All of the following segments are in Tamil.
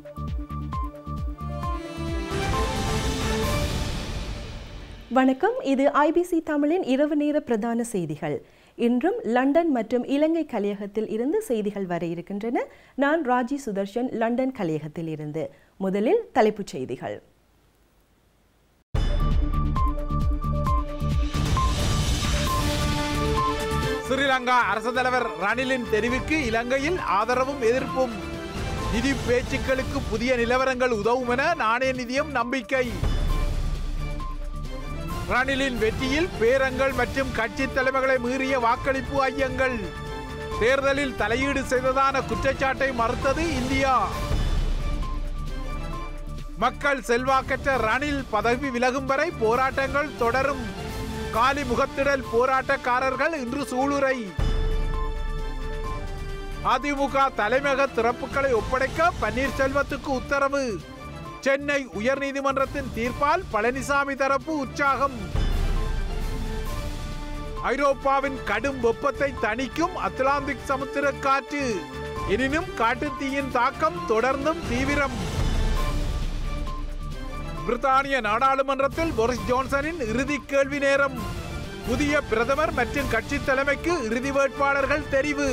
வணக்கம் இது ஐபிசி தமிழின் இரவு நேர பிரதான செய்திகள் இன்றும் லண்டன் மற்றும் இலங்கை கலையகத்தில் இருந்து செய்திகள் வர இருக்கின்றன நான் ராஜி சுதர்ஷன் லண்டன் கலையகத்தில் இருந்து முதலில் தலைப்புச் செய்திகள் ஸ்ரீலங்கா அரசு தலைவர் ரணிலின் தெரிவுக்கு இலங்கையில் ஆதரவும் எதிர்ப்பும் நிதி பேச்சுக்களுக்கு புதிய நிலவரங்கள் உதவும் என நாணய நிதியம் நம்பிக்கை ரணிலின் வெற்றியில் பேரங்கள் மற்றும் கட்சி தலைமைகளை மீறிய வாக்களிப்பு ஐயங்கள் தேர்தலில் தலையீடு செய்ததான குற்றச்சாட்டை மறுத்தது இந்தியா மக்கள் செல்வாக்கற்ற ரணில் பதவி விலகும் வரை போராட்டங்கள் தொடரும் காலி முகத்திடல் போராட்டக்காரர்கள் இன்று சூளுரை அதிமுக தலைமையக திறப்புகளை ஒப்படைக்க பன்னீர்செல்வத்துக்கு உத்தரவு சென்னை உயர்நீதிமன்றத்தின் தீர்ப்பால் பழனிசாமி தரப்பு உற்சாகம் ஐரோப்பாவின் கடும் வெப்பத்தை தணிக்கும் அத்லாந்திக் சமுத்திர காற்று எனினும் காட்டுத்தீயின் தாக்கம் தொடர்ந்தும் தீவிரம் பிரித்தானிய நாடாளுமன்றத்தில் போரிஸ் ஜான்சனின் இறுதி கேள்வி நேரம் புதிய பிரதமர் மற்றும் கட்சி தலைமைக்கு இறுதி வேட்பாளர்கள் தெரிவு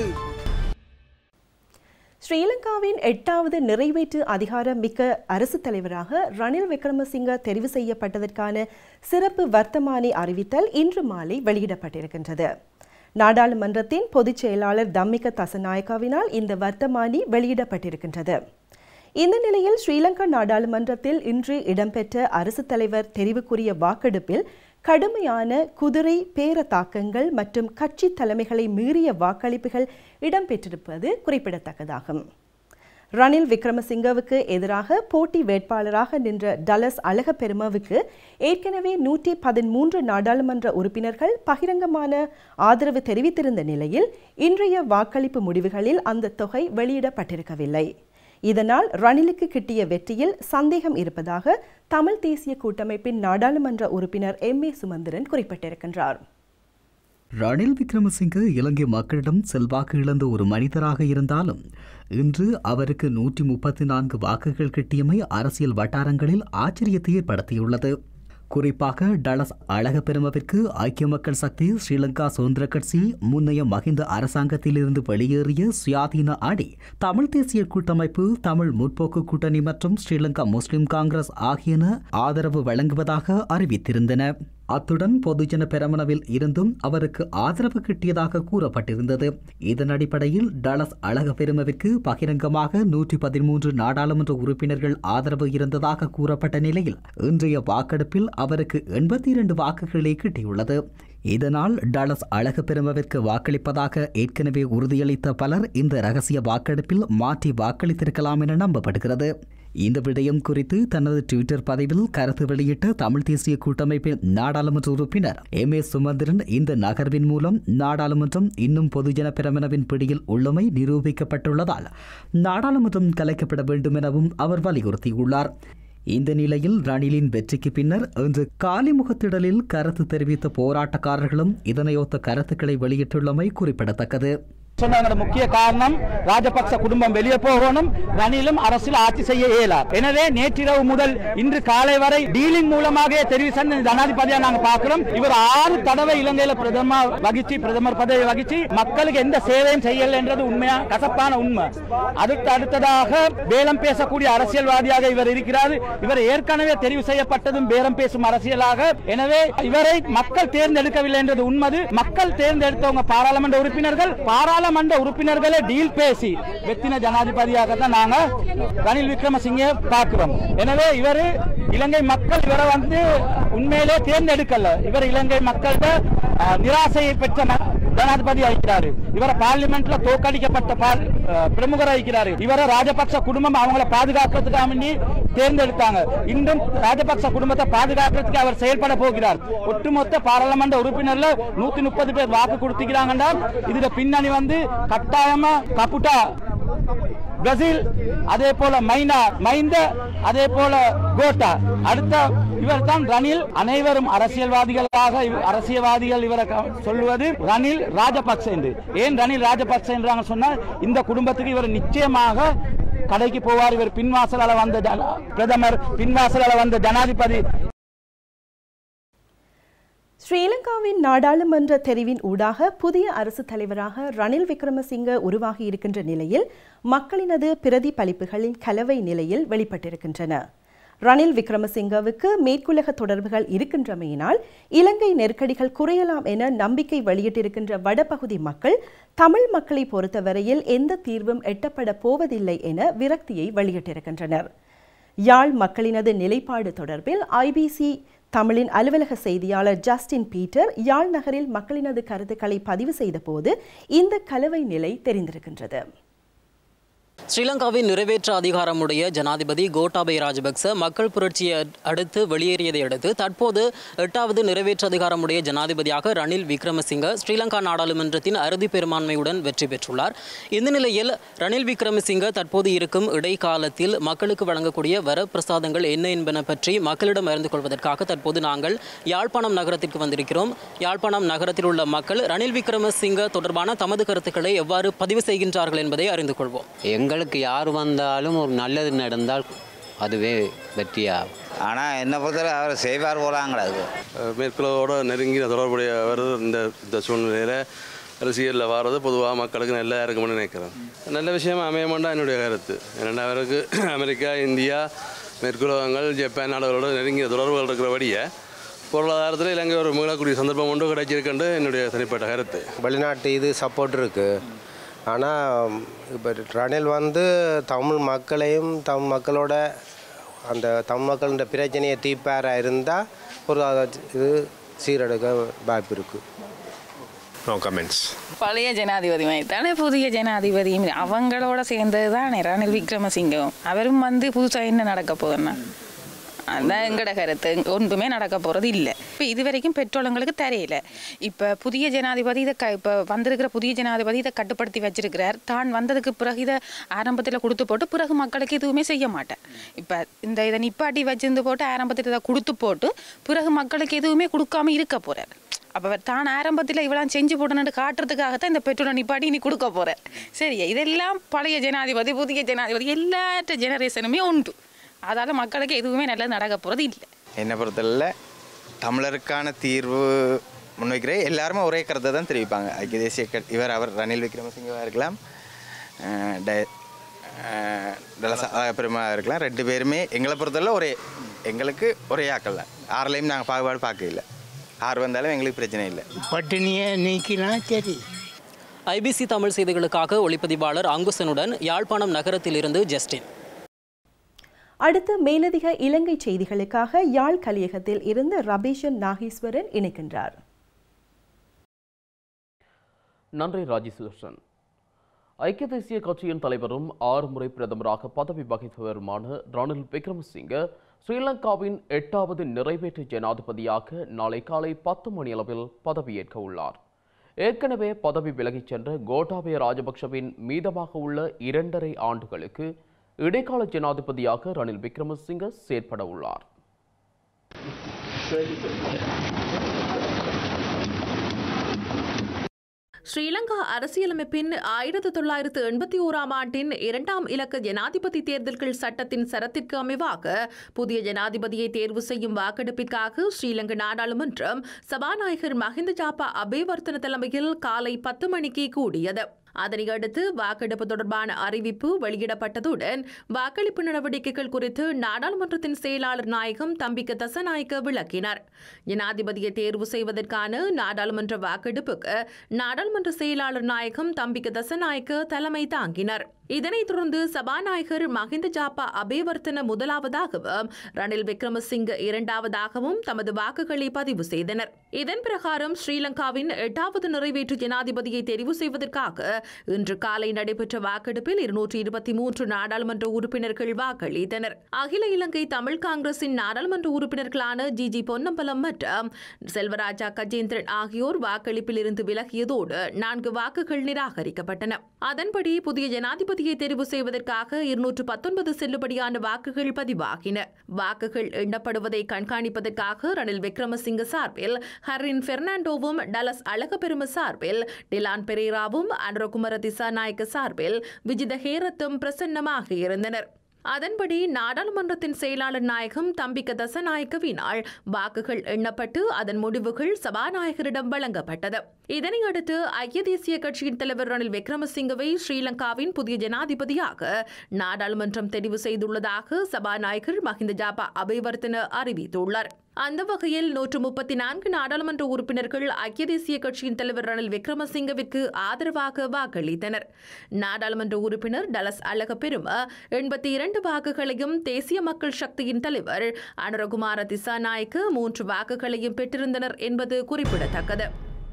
ஸ்ரீலங்காவின் எட்டாவது நிறைவேற்று அதிகாரம் மிக்க அரசு தலைவராக ரணில் விக்ரமசிங்க தெரிவு செய்யப்பட்டதற்கான சிறப்பு வர்த்தமானி அறிவித்தல் இன்று மாலை வெளியிடப்பட்டிருக்கின்றது நாடாளுமன்றத்தின் பொதுச் செயலாளர் தம்மிக தசநாயக்காவினால் இந்த வர்த்தமானி வெளியிடப்பட்டிருக்கின்றது இந்த நிலையில் ஸ்ரீலங்கா நாடாளுமன்றத்தில் இன்று இடம்பெற்ற அரசு தலைவர் தெரிவுக்குரிய வாக்கெடுப்பில் கடுமையான குதிரை பேர தாக்கங்கள் மற்றும் கட்சி தலைமைகளை மீறிய வாக்களிப்புகள் இடம்பெற்றிருப்பது குறிப்பிடத்தக்கதாகும் ரணில் விக்ரமசிங்கவுக்கு எதிராக போட்டி வேட்பாளராக நின்ற டலஸ் அழகப்பெருமவுக்கு ஏற்கனவே நூற்றி பதிமூன்று நாடாளுமன்ற உறுப்பினர்கள் பகிரங்கமான ஆதரவு தெரிவித்திருந்த நிலையில் இன்றைய வாக்களிப்பு முடிவுகளில் அந்த தொகை வெளியிடப்பட்டிருக்கவில்லை இதனால் ரணிலுக்கு கிட்டிய வெற்றியில் சந்தேகம் இருப்பதாக தமிழ் தேசிய கூட்டமைப்பின் நாடாளுமன்ற உறுப்பினர் எம் ஏ சுமந்திரன் குறிப்பிட்டிருக்கின்றார் ரணில் விக்ரமசிங்க இலங்கை மக்களிடம் செல்வாக்கு இழந்த ஒரு மனிதராக இருந்தாலும் இன்று அவருக்கு நூற்றி முப்பத்தி நான்கு வாக்குகள் கிட்டியமை அரசியல் வட்டாரங்களில் ஆச்சரியத்தை ஏற்படுத்தியுள்ளது குறிப்பாக டலஸ் அழகப்பெருமவிற்கு ஐக்கிய மக்கள் சக்தி ஸ்ரீலங்கா சுதந்திர கட்சி முன்னைய மகிந்த அரசாங்கத்திலிருந்து வெளியேறிய சுயாதீன அணி தமிழ் தேசிய கூட்டமைப்பு தமிழ் முற்போக்கு கூட்டணி மற்றும் ஸ்ரீலங்கா முஸ்லிம் காங்கிரஸ் ஆகியன ஆதரவு வழங்குவதாக அறிவித்திருந்தன அத்துடன் பொதுஜன பெரமனவில் இருந்தும் அவருக்கு ஆதரவு கிட்டியதாக கூறப்பட்டிருந்தது இதன் அடிப்படையில் டலஸ் அழக பெருமவிற்கு பகிரங்கமாக நூற்றி பதிமூன்று நாடாளுமன்ற உறுப்பினர்கள் ஆதரவு இருந்ததாக கூறப்பட்ட நிலையில் இன்றைய வாக்கெடுப்பில் அவருக்கு எண்பத்தி இரண்டு வாக்குகளே கிட்டியுள்ளது இதனால் டலஸ் அழகு பெருமவிற்கு வாக்களிப்பதாக ஏற்கனவே உறுதியளித்த பலர் இந்த ரகசிய வாக்கெடுப்பில் மாற்றி வாக்களித்திருக்கலாம் என நம்பப்படுகிறது இந்த விடயம் குறித்து தனது ட்விட்டர் பதிவில் கருத்து வெளியிட்ட தமிழ் தேசிய கூட்டமைப்பின் நாடாளுமன்ற உறுப்பினர் எம் ஏ சுமந்திரன் இந்த நகர்வின் மூலம் நாடாளுமன்றம் இன்னும் பொதுஜன பிரமணவின் பிடியில் உள்ளமை நிரூபிக்கப்பட்டுள்ளதால் நாடாளுமன்றம் கலைக்கப்பட வேண்டும் எனவும் அவர் வலியுறுத்தியுள்ளார் இந்த நிலையில் ரணிலின் வெற்றிக்கு பின்னர் இன்று காலிமுகத்திடலில் கருத்து தெரிவித்த போராட்டக்காரர்களும் இதனையொத்த கருத்துக்களை வெளியிட்டுள்ளமை குறிப்பிடத்தக்கது சொன்னாங்க முக்கிய காரணம் ராஜபக்ச குடும்பம் வெளியே போகணும் ரணிலும் அரசில் ஆட்சி செய்ய இயலார் எனவே நேற்றிரவு முதல் இன்று காலை வரை டீலிங் மூலமாக தெரிவு செய்த ஜனாதிபதியா நாங்க பார்க்கிறோம் இவர் ஆறு தடவை இலங்கையில பிரதமர் வகிச்சு பிரதமர் பதவி வகிச்சு மக்களுக்கு எந்த சேவையும் செய்யல என்றது உண்மையா கசப்பான உண்மை அதுக்கு அடுத்ததாக பேரம் பேசக்கூடிய அரசியல்வாதியாக இவர் இருக்கிறார் இவர் ஏற்கனவே தெரிவு செய்யப்பட்டதும் பேரம் பேசும் அரசியலாக எனவே இவரை மக்கள் தேர்ந்தெடுக்கவில்லை என்றது உண்மது மக்கள் தேர்ந்தெடுத்தவங்க பாராளுமன்ற உறுப்பினர்கள் பாராளுமன்ற உறுப்பினர்களை டீல் பேசி வெத்தின ஜனாதிபதியாக தான் நாங்க ரணில் விக்ரமசிங்கே பார்க்கிறோம் எனவே இவர் இலங்கை மக்கள் இவரை வந்து உண்மையிலே தேர்ந்தெடுக்கல இவர் இலங்கை மக்கள்கிட்ட அஹ், நிராசையை பெற்ற ம- ஜனாதிபதி ஆகிறாரு இவரை பார்லிமெண்ட்ல தோக்கடிக்கப்பட்ட பால் அஹ், பிரமுகர் ஆகிறாரு இவரை ராஜபக்ச குடும்பம் அவங்கள பாதுகாக்கிறதுக்காக வேண்டி தேர்ந்தெடுத்தாங்க இன்றும் ராஜபக்ச குடும்பத்தை பாதுகாக்கிறதுக்கு அவர் செயல்பட போகிறார் ஒட்டுமொத்த பாராளுமன்ற உறுப்பினர்ல நூத்தி முப்பது பேர் வாக்கு கொடுத்துக்கிறாங்கன்னா இதுல பின்னணி வந்து கட்டாயமா கப்புட்டா பிரேசில் அதே போல மைனா மைந்த அதே போல கோட்டா அடுத்த இவர் தான் ரணில் அனைவரும் அரசியல்வாதிகளாக இவ- அரசியல்வாதிகள் இவரை க- சொல்லுவது ரணில் ராஜபக்ச என்று ஏன் ரணில் ராஜபக்ச என்றாங்க சொன்னால் இந்த குடும்பத்துக்கு இவர் நிச்சயமாக கடைக்கு போவார் இவர் பின்வாசலால வந்த ஜன- பிரதமர் பின்வாசலால வந்த ஜனாதிபதி ஸ்ரீலங்காவின் நாடாளுமன்ற தெரிவின் ஊடாக புதிய அரசு தலைவராக ரணில் விக்ரமசிங்க உருவாகி இருக்கின்ற நிலையில் மக்களினது பிரதிபலிப்புகளின் கலவை நிலையில் வெளிப்பட்டிருக்கின்றன ரணில் விக்ரமசிங்கவுக்கு மேற்குலக தொடர்புகள் இருக்கின்றமையினால் இலங்கை நெருக்கடிகள் குறையலாம் என நம்பிக்கை வெளியிட்டிருக்கின்ற வடபகுதி மக்கள் தமிழ் மக்களை பொறுத்தவரையில் எந்த தீர்வும் எட்டப்பட போவதில்லை என விரக்தியை வெளியிட்டிருக்கின்றனர் யாழ் மக்களினது நிலைப்பாடு தொடர்பில் ஐபிசி தமிழின் அலுவலக செய்தியாளர் ஜஸ்டின் பீட்டர் யாழ் நகரில் மக்களினது கருத்துக்களை பதிவு செய்தபோது இந்த கலவை நிலை தெரிந்திருக்கின்றது ஸ்ரீலங்காவின் நிறைவேற்ற அதிகாரமுடைய ஜனாதிபதி கோட்டாபய ராஜபக்ச மக்கள் புரட்சியை அடுத்து வெளியேறியதை அடுத்து தற்போது எட்டாவது நிறைவேற்ற அதிகாரமுடைய ஜனாதிபதியாக ரணில் விக்ரமசிங்க ஸ்ரீலங்கா நாடாளுமன்றத்தின் அறுதி பெரும்பான்மையுடன் வெற்றி பெற்றுள்ளார் இந்த நிலையில் ரணில் விக்ரமசிங்க தற்போது இருக்கும் இடைக்காலத்தில் மக்களுக்கு வழங்கக்கூடிய வரப்பிரசாதங்கள் என்ன என்பன பற்றி மக்களிடம் அறிந்து கொள்வதற்காக தற்போது நாங்கள் யாழ்ப்பாணம் நகரத்திற்கு வந்திருக்கிறோம் யாழ்ப்பாணம் நகரத்தில் உள்ள மக்கள் ரணில் விக்ரமசிங்க தொடர்பான தமது கருத்துக்களை எவ்வாறு பதிவு செய்கின்றார்கள் என்பதை அறிந்து கொள்வோம் எங்களுக்கு யார் வந்தாலும் ஒரு நல்லது நடந்தால் அதுவே வெற்றியாகும் ஆனால் என்னை பொறுத்தவரை அவர் செய்வார் போலாங்கிறது மேற்குலகோட நெருங்கின தொடர்புடையவர் இந்த இந்த சூழ்நிலையில் அரசியலில் வர்றது பொதுவாக மக்களுக்கு நல்லா இருக்கும்னு நினைக்கிறேன் நல்ல விஷயமா அமையமாண்டா என்னுடைய கருத்து ஏன்னா அவருக்கு அமெரிக்கா இந்தியா மேற்குலகங்கள் ஜப்பான் நாடுகளோட நெருங்கிய தொடர்புகள் இருக்கிறபடியே பொருளாதாரத்தில் இலங்கை ஒரு மீளக்கூடிய சந்தர்ப்பம் ஒன்று கிடைச்சிருக்குன்னு என்னுடைய தனிப்பட்ட கருத்து வெளிநாட்டு இது சப்போர்ட் இருக்குது ஆனால் இப்போ ரணில் வந்து தமிழ் மக்களையும் தமிழ் மக்களோட அந்த தமிழ் மக்களோட பிரச்சனையை தீர்ப்பாராக இருந்தால் ஒரு அது- இது சீரடுக்க வாய்ப்பு இருக்குது நோ கமெண்ட்ஸ் பழைய ஜனாதிபதி மாதிரி தானே புதிய ஜனாதிபதியும் அவங்களோட சேர்ந்தது தானே ரணில் விக்ரமசிங்கம் அவரும் வந்து புதுசாக என்ன நடக்க போகுதுன்னா அதான் எங்கட கருத்து ஒன்றுமே நடக்க போகிறது இல்லை இப்போ இது வரைக்கும் பெட்ரோலுங்களுக்கு தெரியல இப்போ புதிய ஜனாதிபதி இதை க இப்போ வந்திருக்கிற புதிய ஜனாதிபதி இதை கட்டுப்படுத்தி வச்சிருக்கிறார் தான் வந்ததுக்கு பிறகு இதை ஆரம்பத்தில் கொடுத்து போட்டு பிறகு மக்களுக்கு எதுவுமே செய்ய மாட்டேன் இப்போ இந்த இதை நிப்பாட்டி வச்சிருந்து போட்டு ஆரம்பத்தில் இதை கொடுத்து போட்டு பிறகு மக்களுக்கு எதுவுமே கொடுக்காம இருக்க போகிறார் அப்போ அவர் தான் ஆரம்பத்தில் இவ்வளோ செஞ்சு போடணுன்னு காட்டுறதுக்காகத்தான் இந்த பெட்ரோலை நிப்பாட்டி நீ கொடுக்க போற சரியா இதெல்லாம் பழைய ஜனாதிபதி புதிய ஜனாதிபதி எல்லா ஜெனரேஷனுமே உண்டு அதால் மக்களுக்கு எதுவுமே நல்லது நடக்க போகிறது இல்லை என்னை பொறுத்தவரையில் தமிழருக்கான தீர்வு முன்வைக்கிற எல்லாருமே ஒரே கருத்தை தான் தெரிவிப்பாங்க ஐக்கிய தேசிய க- இவர் அவர் ரணில் விக்ரமசிங்கவாக இருக்கலாம் அஹ் ட- அஹ் டலசா பெருமா இருக்கலாம் ரெண்டு பேருமே எங்களை பொறுத்தவரை ஒரே எங்களுக்கு ஒரே ஆக்கள் தான் ஆறுலையும் நாங்கள் பாகுபாடு பார்க்கல ஆறு வந்தாலும் எங்களுக்கு பிரச்சனை இல்லை பட்டினியை நீக்கினா சரி ஐபிசி தமிழ் செய்திகளுக்காக ஒளிப்பதிவாளர் அங்குசனுடன் யாழ்ப்பாணம் நகரத்திலிருந்து ஜஸ்டின் அடுத்து மேலதிக இலங்கை செய்திகளுக்காக யாழ் கலியகத்தில் இருந்து ரபீஷன் நாகேஸ்வரன் இணைக்கின்றார் நன்றி ராஜேஸ்வரன் ஐக்கிய தேசிய கட்சியின் தலைவரும் ஆறு முறை பிரதமராக பதவி வகித்தவருமான ரணில் விக்ரமசிங்க ஸ்ரீலங்காவின் எட்டாவது நிறைவேற்று ஜனாதிபதியாக நாளை காலை பத்து மணியளவில் பதவியேற்க உள்ளார் ஏற்கனவே பதவி விலகிச் சென்ற கோட்டாபய ராஜபக்ஷவின் மீதமாக உள்ள இரண்டரை ஆண்டுகளுக்கு இடைக்கால ஜனாதிபதியாக ரணில் விக்ரமசிங்க செயற்பட உள்ளார் ஸ்ரீலங்கா அரசியலமைப்பின் ஆயிரத்து தொள்ளாயிரத்து எண்பத்தி ஓராம் ஆண்டின் இரண்டாம் இலக்க ஜனாதிபதி தேர்தல்கள் சட்டத்தின் சரத்திற்கு அமைவாக புதிய ஜனாதிபதியை தேர்வு செய்யும் வாக்கெடுப்பிற்காக ஸ்ரீலங்கா நாடாளுமன்றம் சபாநாயகர் மஹிந்த ஜாப்பா அபேவர்த்தன தலைமையில் காலை பத்து மணிக்கு கூடியது அதனை அடுத்து வாக்கெடுப்பு தொடர்பான அறிவிப்பு வெளியிடப்பட்டதுடன் வாக்களிப்பு நடவடிக்கைகள் குறித்து நாடாளுமன்றத்தின் செயலாளர் நாயகம் தம்பிக்க தசநாயக்க விளக்கினார் ஜனாதிபதியை தேர்வு செய்வதற்கான நாடாளுமன்ற வாக்கெடுப்புக்கு நாடாளுமன்ற செயலாளர் நாயகம் தம்பிக்க தசநாயக்க தலைமை தாங்கினார் இதனைத் தொடர்ந்து சபாநாயகர் மஹிந்த ஜாப்பா அபேவர்த்தன முதலாவதாகவும் ரணில் விக்ரமசிங்க இரண்டாவதாகவும் தமது வாக்குகளை பதிவு செய்தனர் இதன் பிரகாரம் ஸ்ரீலங்காவின் எட்டாவது நிறைவேற்று ஜனாதிபதியை தெரிவு செய்வதற்காக இன்று காலை நடைபெற்ற வாக்கெடுப்பில் இருநூற்றி இருபத்தி மூன்று நாடாளுமன்ற உறுப்பினர்கள் வாக்களித்தனர் அகில இலங்கை தமிழ் காங்கிரசின் நாடாளுமன்ற உறுப்பினர்களான ஜி ஜி பொன்னம்பலம் மற்றும் செல்வராஜா கஜேந்திரன் ஆகியோர் வாக்களிப்பில் இருந்து விலகியதோடு நான்கு வாக்குகள் நிராகரிக்கப்பட்டன அதன்படி புதிய ஜனாதிபதி ஜனாதிபதியை தெரிவு செய்வதற்காக இருநூற்று பத்தொன்பது செல்லுபடியான வாக்குகள் பதிவாகின வாக்குகள் எண்ணப்படுவதை கண்காணிப்பதற்காக ரணில் விக்ரமசிங்க சார்பில் ஹரின் பெர்னாண்டோவும் டலஸ் அழகப்பெரும சார்பில் டிலான் பெரேராவும் அனுரகுமர திசாநாயக்க சார்பில் விஜித ஹேரத்தும் பிரசன்னமாக இருந்தனர் அதன்படி நாடாளுமன்றத்தின் செயலாளர் நாயகம் தம்பிக்க தசநாயக்கவினால் வாக்குகள் எண்ணப்பட்டு அதன் முடிவுகள் சபாநாயகரிடம் வழங்கப்பட்டது இதனையடுத்து ஐக்கிய தேசிய கட்சியின் தலைவர் ரணில் விக்ரமசிங்கவை ஸ்ரீலங்காவின் புதிய ஜனாதிபதியாக நாடாளுமன்றம் தெரிவு செய்துள்ளதாக சபாநாயகர் மஹிந்த ஜாபா அபிவர்த்தன அறிவித்துள்ளார் அந்த வகையில் நூற்று முப்பத்தி நான்கு நாடாளுமன்ற உறுப்பினர்கள் ஐக்கிய தேசிய கட்சியின் தலைவர் ரணில் விக்ரமசிங்கவிற்கு ஆதரவாக வாக்களித்தனர் நாடாளுமன்ற உறுப்பினர் டலஸ் அழக பெரும எண்பத்தி இரண்டு வாக்குகளையும் தேசிய மக்கள் சக்தியின் தலைவர் அனுரகுமார திசாநாயக்கு மூன்று வாக்குகளையும் பெற்றிருந்தனர் என்பது குறிப்பிடத்தக்கது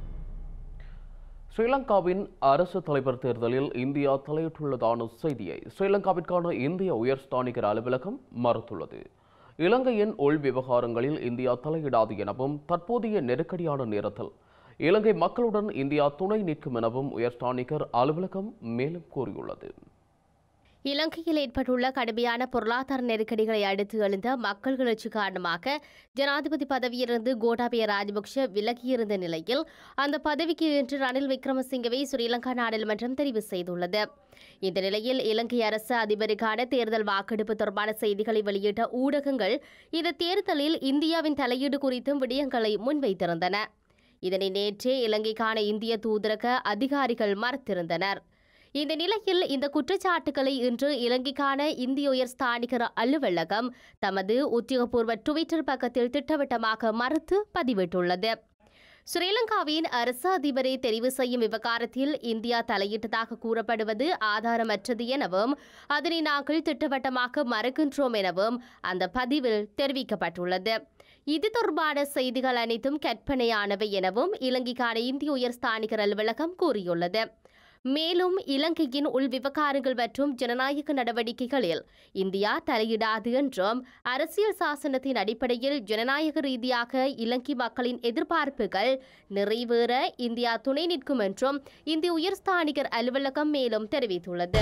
ஸ்ரீலங்காவின் அரசு தலைவர் தேர்தலில் இந்தியா தலையிட்டுள்ளதான செய்தியை ஸ்ரீலங்காவிற்கான இந்திய உயர்ஸ்தானிகர் அலுவலகம் மறுத்துள்ளது இலங்கையின் உள் விவகாரங்களில் இந்தியா தலையிடாது எனவும் தற்போதைய நெருக்கடியான நேரத்தில் இலங்கை மக்களுடன் இந்தியா துணை நிற்கும் எனவும் உயர்ஸ்தானிகர் அலுவலகம் மேலும் கூறியுள்ளது இலங்கையில் ஏற்பட்டுள்ள கடுமையான பொருளாதார நெருக்கடிகளை அடுத்து எழுந்த மக்கள் கிளர்ச்சி காரணமாக ஜனாதிபதி பதவியிலிருந்து கோட்டாபய ராஜபக்ஷ விலகியிருந்த நிலையில் அந்த பதவிக்கு இன்று ரணில் விக்ரமசிங்கவை ஸ்ரீலங்கா நாடாளுமன்றம் தெரிவு செய்துள்ளது இந்த நிலையில் இலங்கை அரசு அதிபருக்கான தேர்தல் வாக்கெடுப்பு தொடர்பான செய்திகளை வெளியிட்ட ஊடகங்கள் இந்த தேர்தலில் இந்தியாவின் தலையீடு குறித்தும் விடயங்களை முன்வைத்திருந்தன இதனை நேற்றே இலங்கைக்கான இந்திய தூதரக அதிகாரிகள் மறுத்திருந்தனர் இந்த நிலையில் இந்த குற்றச்சாட்டுகளை இன்று இலங்கைக்கான இந்திய உயர் ஸ்தானிகர் அலுவலகம் தமது உத்தியோகபூர்வ டுவிட்டர் பக்கத்தில் திட்டவட்டமாக மறுத்து பதிவிட்டுள்ளது ஸ்ரீலங்காவின் அரசு அதிபரை தெரிவு செய்யும் விவகாரத்தில் இந்தியா தலையிட்டதாக கூறப்படுவது ஆதாரமற்றது எனவும் அதனை நாங்கள் திட்டவட்டமாக மறுக்கின்றோம் எனவும் அந்த பதிவில் தெரிவிக்கப்பட்டுள்ளது இது தொடர்பான செய்திகள் அனைத்தும் கற்பனையானவை எனவும் இலங்கைக்கான இந்திய உயர் ஸ்தானிகர் அலுவலகம் கூறியுள்ளது மேலும் இலங்கையின் உள் விவகாரங்கள் மற்றும் ஜனநாயக நடவடிக்கைகளில் இந்தியா தலையிடாது என்றும் அரசியல் சாசனத்தின் அடிப்படையில் ஜனநாயக ரீதியாக இலங்கை மக்களின் எதிர்பார்ப்புகள் நிறைவேற இந்தியா துணை நிற்கும் என்றும் இந்திய உயர்ஸ்தானிகர் அலுவலகம் மேலும் தெரிவித்துள்ளது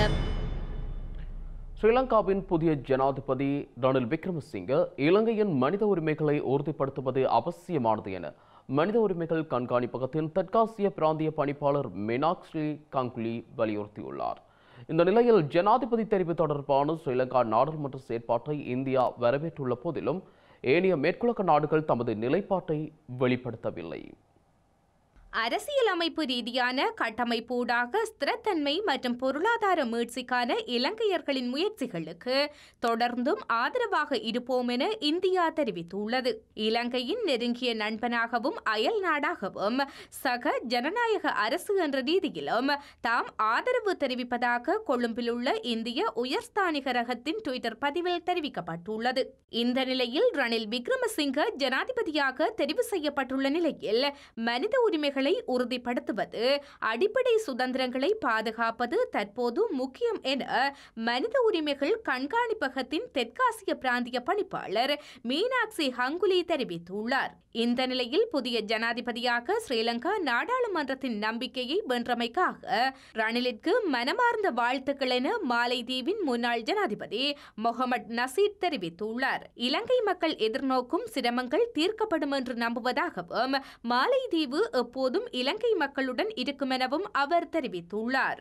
ஸ்ரீலங்காவின் புதிய ஜனாதிபதி ரணில் விக்ரமசிங்க இலங்கையின் மனித உரிமைகளை உறுதிப்படுத்துவது அவசியமானது என மனித உரிமைகள் கண்காணிப்பகத்தின் தெற்காசிய பிராந்திய பணிப்பாளர் மீனாக்ஷி கங்குலி வலியுறுத்தியுள்ளார் இந்த நிலையில் ஜனாதிபதி தெரிவு தொடர்பான ஸ்ரீலங்கா நாடாளுமன்ற செயற்பாட்டை இந்தியா வரவேற்றுள்ள போதிலும் ஏனைய மேற்குலக நாடுகள் தமது நிலைப்பாட்டை வெளிப்படுத்தவில்லை அரசியலமைப்பு ரீதியான கட்டமைப்பூடாக ஸ்திரத்தன்மை மற்றும் பொருளாதார மீட்சிக்கான இலங்கையர்களின் முயற்சிகளுக்கு தொடர்ந்தும் ஆதரவாக இருப்போம் என இந்தியா தெரிவித்துள்ளது இலங்கையின் நெருங்கிய நண்பனாகவும் அயல் நாடாகவும் சக ஜனநாயக அரசு என்ற ரீதியிலும் தாம் ஆதரவு தெரிவிப்பதாக கொழும்பில் உள்ள இந்திய உயர்ஸ்தானிகரகத்தின் டுவிட்டர் பதிவில் தெரிவிக்கப்பட்டுள்ளது இந்த நிலையில் ரணில் விக்ரமசிங்க ஜனாதிபதியாக தெரிவு செய்யப்பட்டுள்ள நிலையில் மனித உரிமைகளை உரிமைகளை உறுதிப்படுத்துவது அடிப்படை சுதந்திரங்களை பாதுகாப்பது தற்போது முக்கியம் என மனித உரிமைகள் கண்காணிப்பகத்தின் தெற்காசிய பிராந்திய பணிப்பாளர் மீனாட்சி ஹங்குலி தெரிவித்துள்ளார் இந்த நிலையில் புதிய ஜனாதிபதியாக ஸ்ரீலங்கா நாடாளுமன்றத்தின் நம்பிக்கையை வென்றமைக்காக ரணிலிற்கு மனமார்ந்த வாழ்த்துக்கள் என மாலைதீவின் முன்னாள் ஜனாதிபதி முகமது நசீர் தெரிவித்துள்ளார் இலங்கை மக்கள் எதிர்நோக்கும் சிரமங்கள் தீர்க்கப்படும் என்று நம்புவதாகவும் மாலைதீவு எப்போதும் இலங்கை மக்களுடன் இருக்கும் எனவும் அவர் தெரிவித்துள்ளார்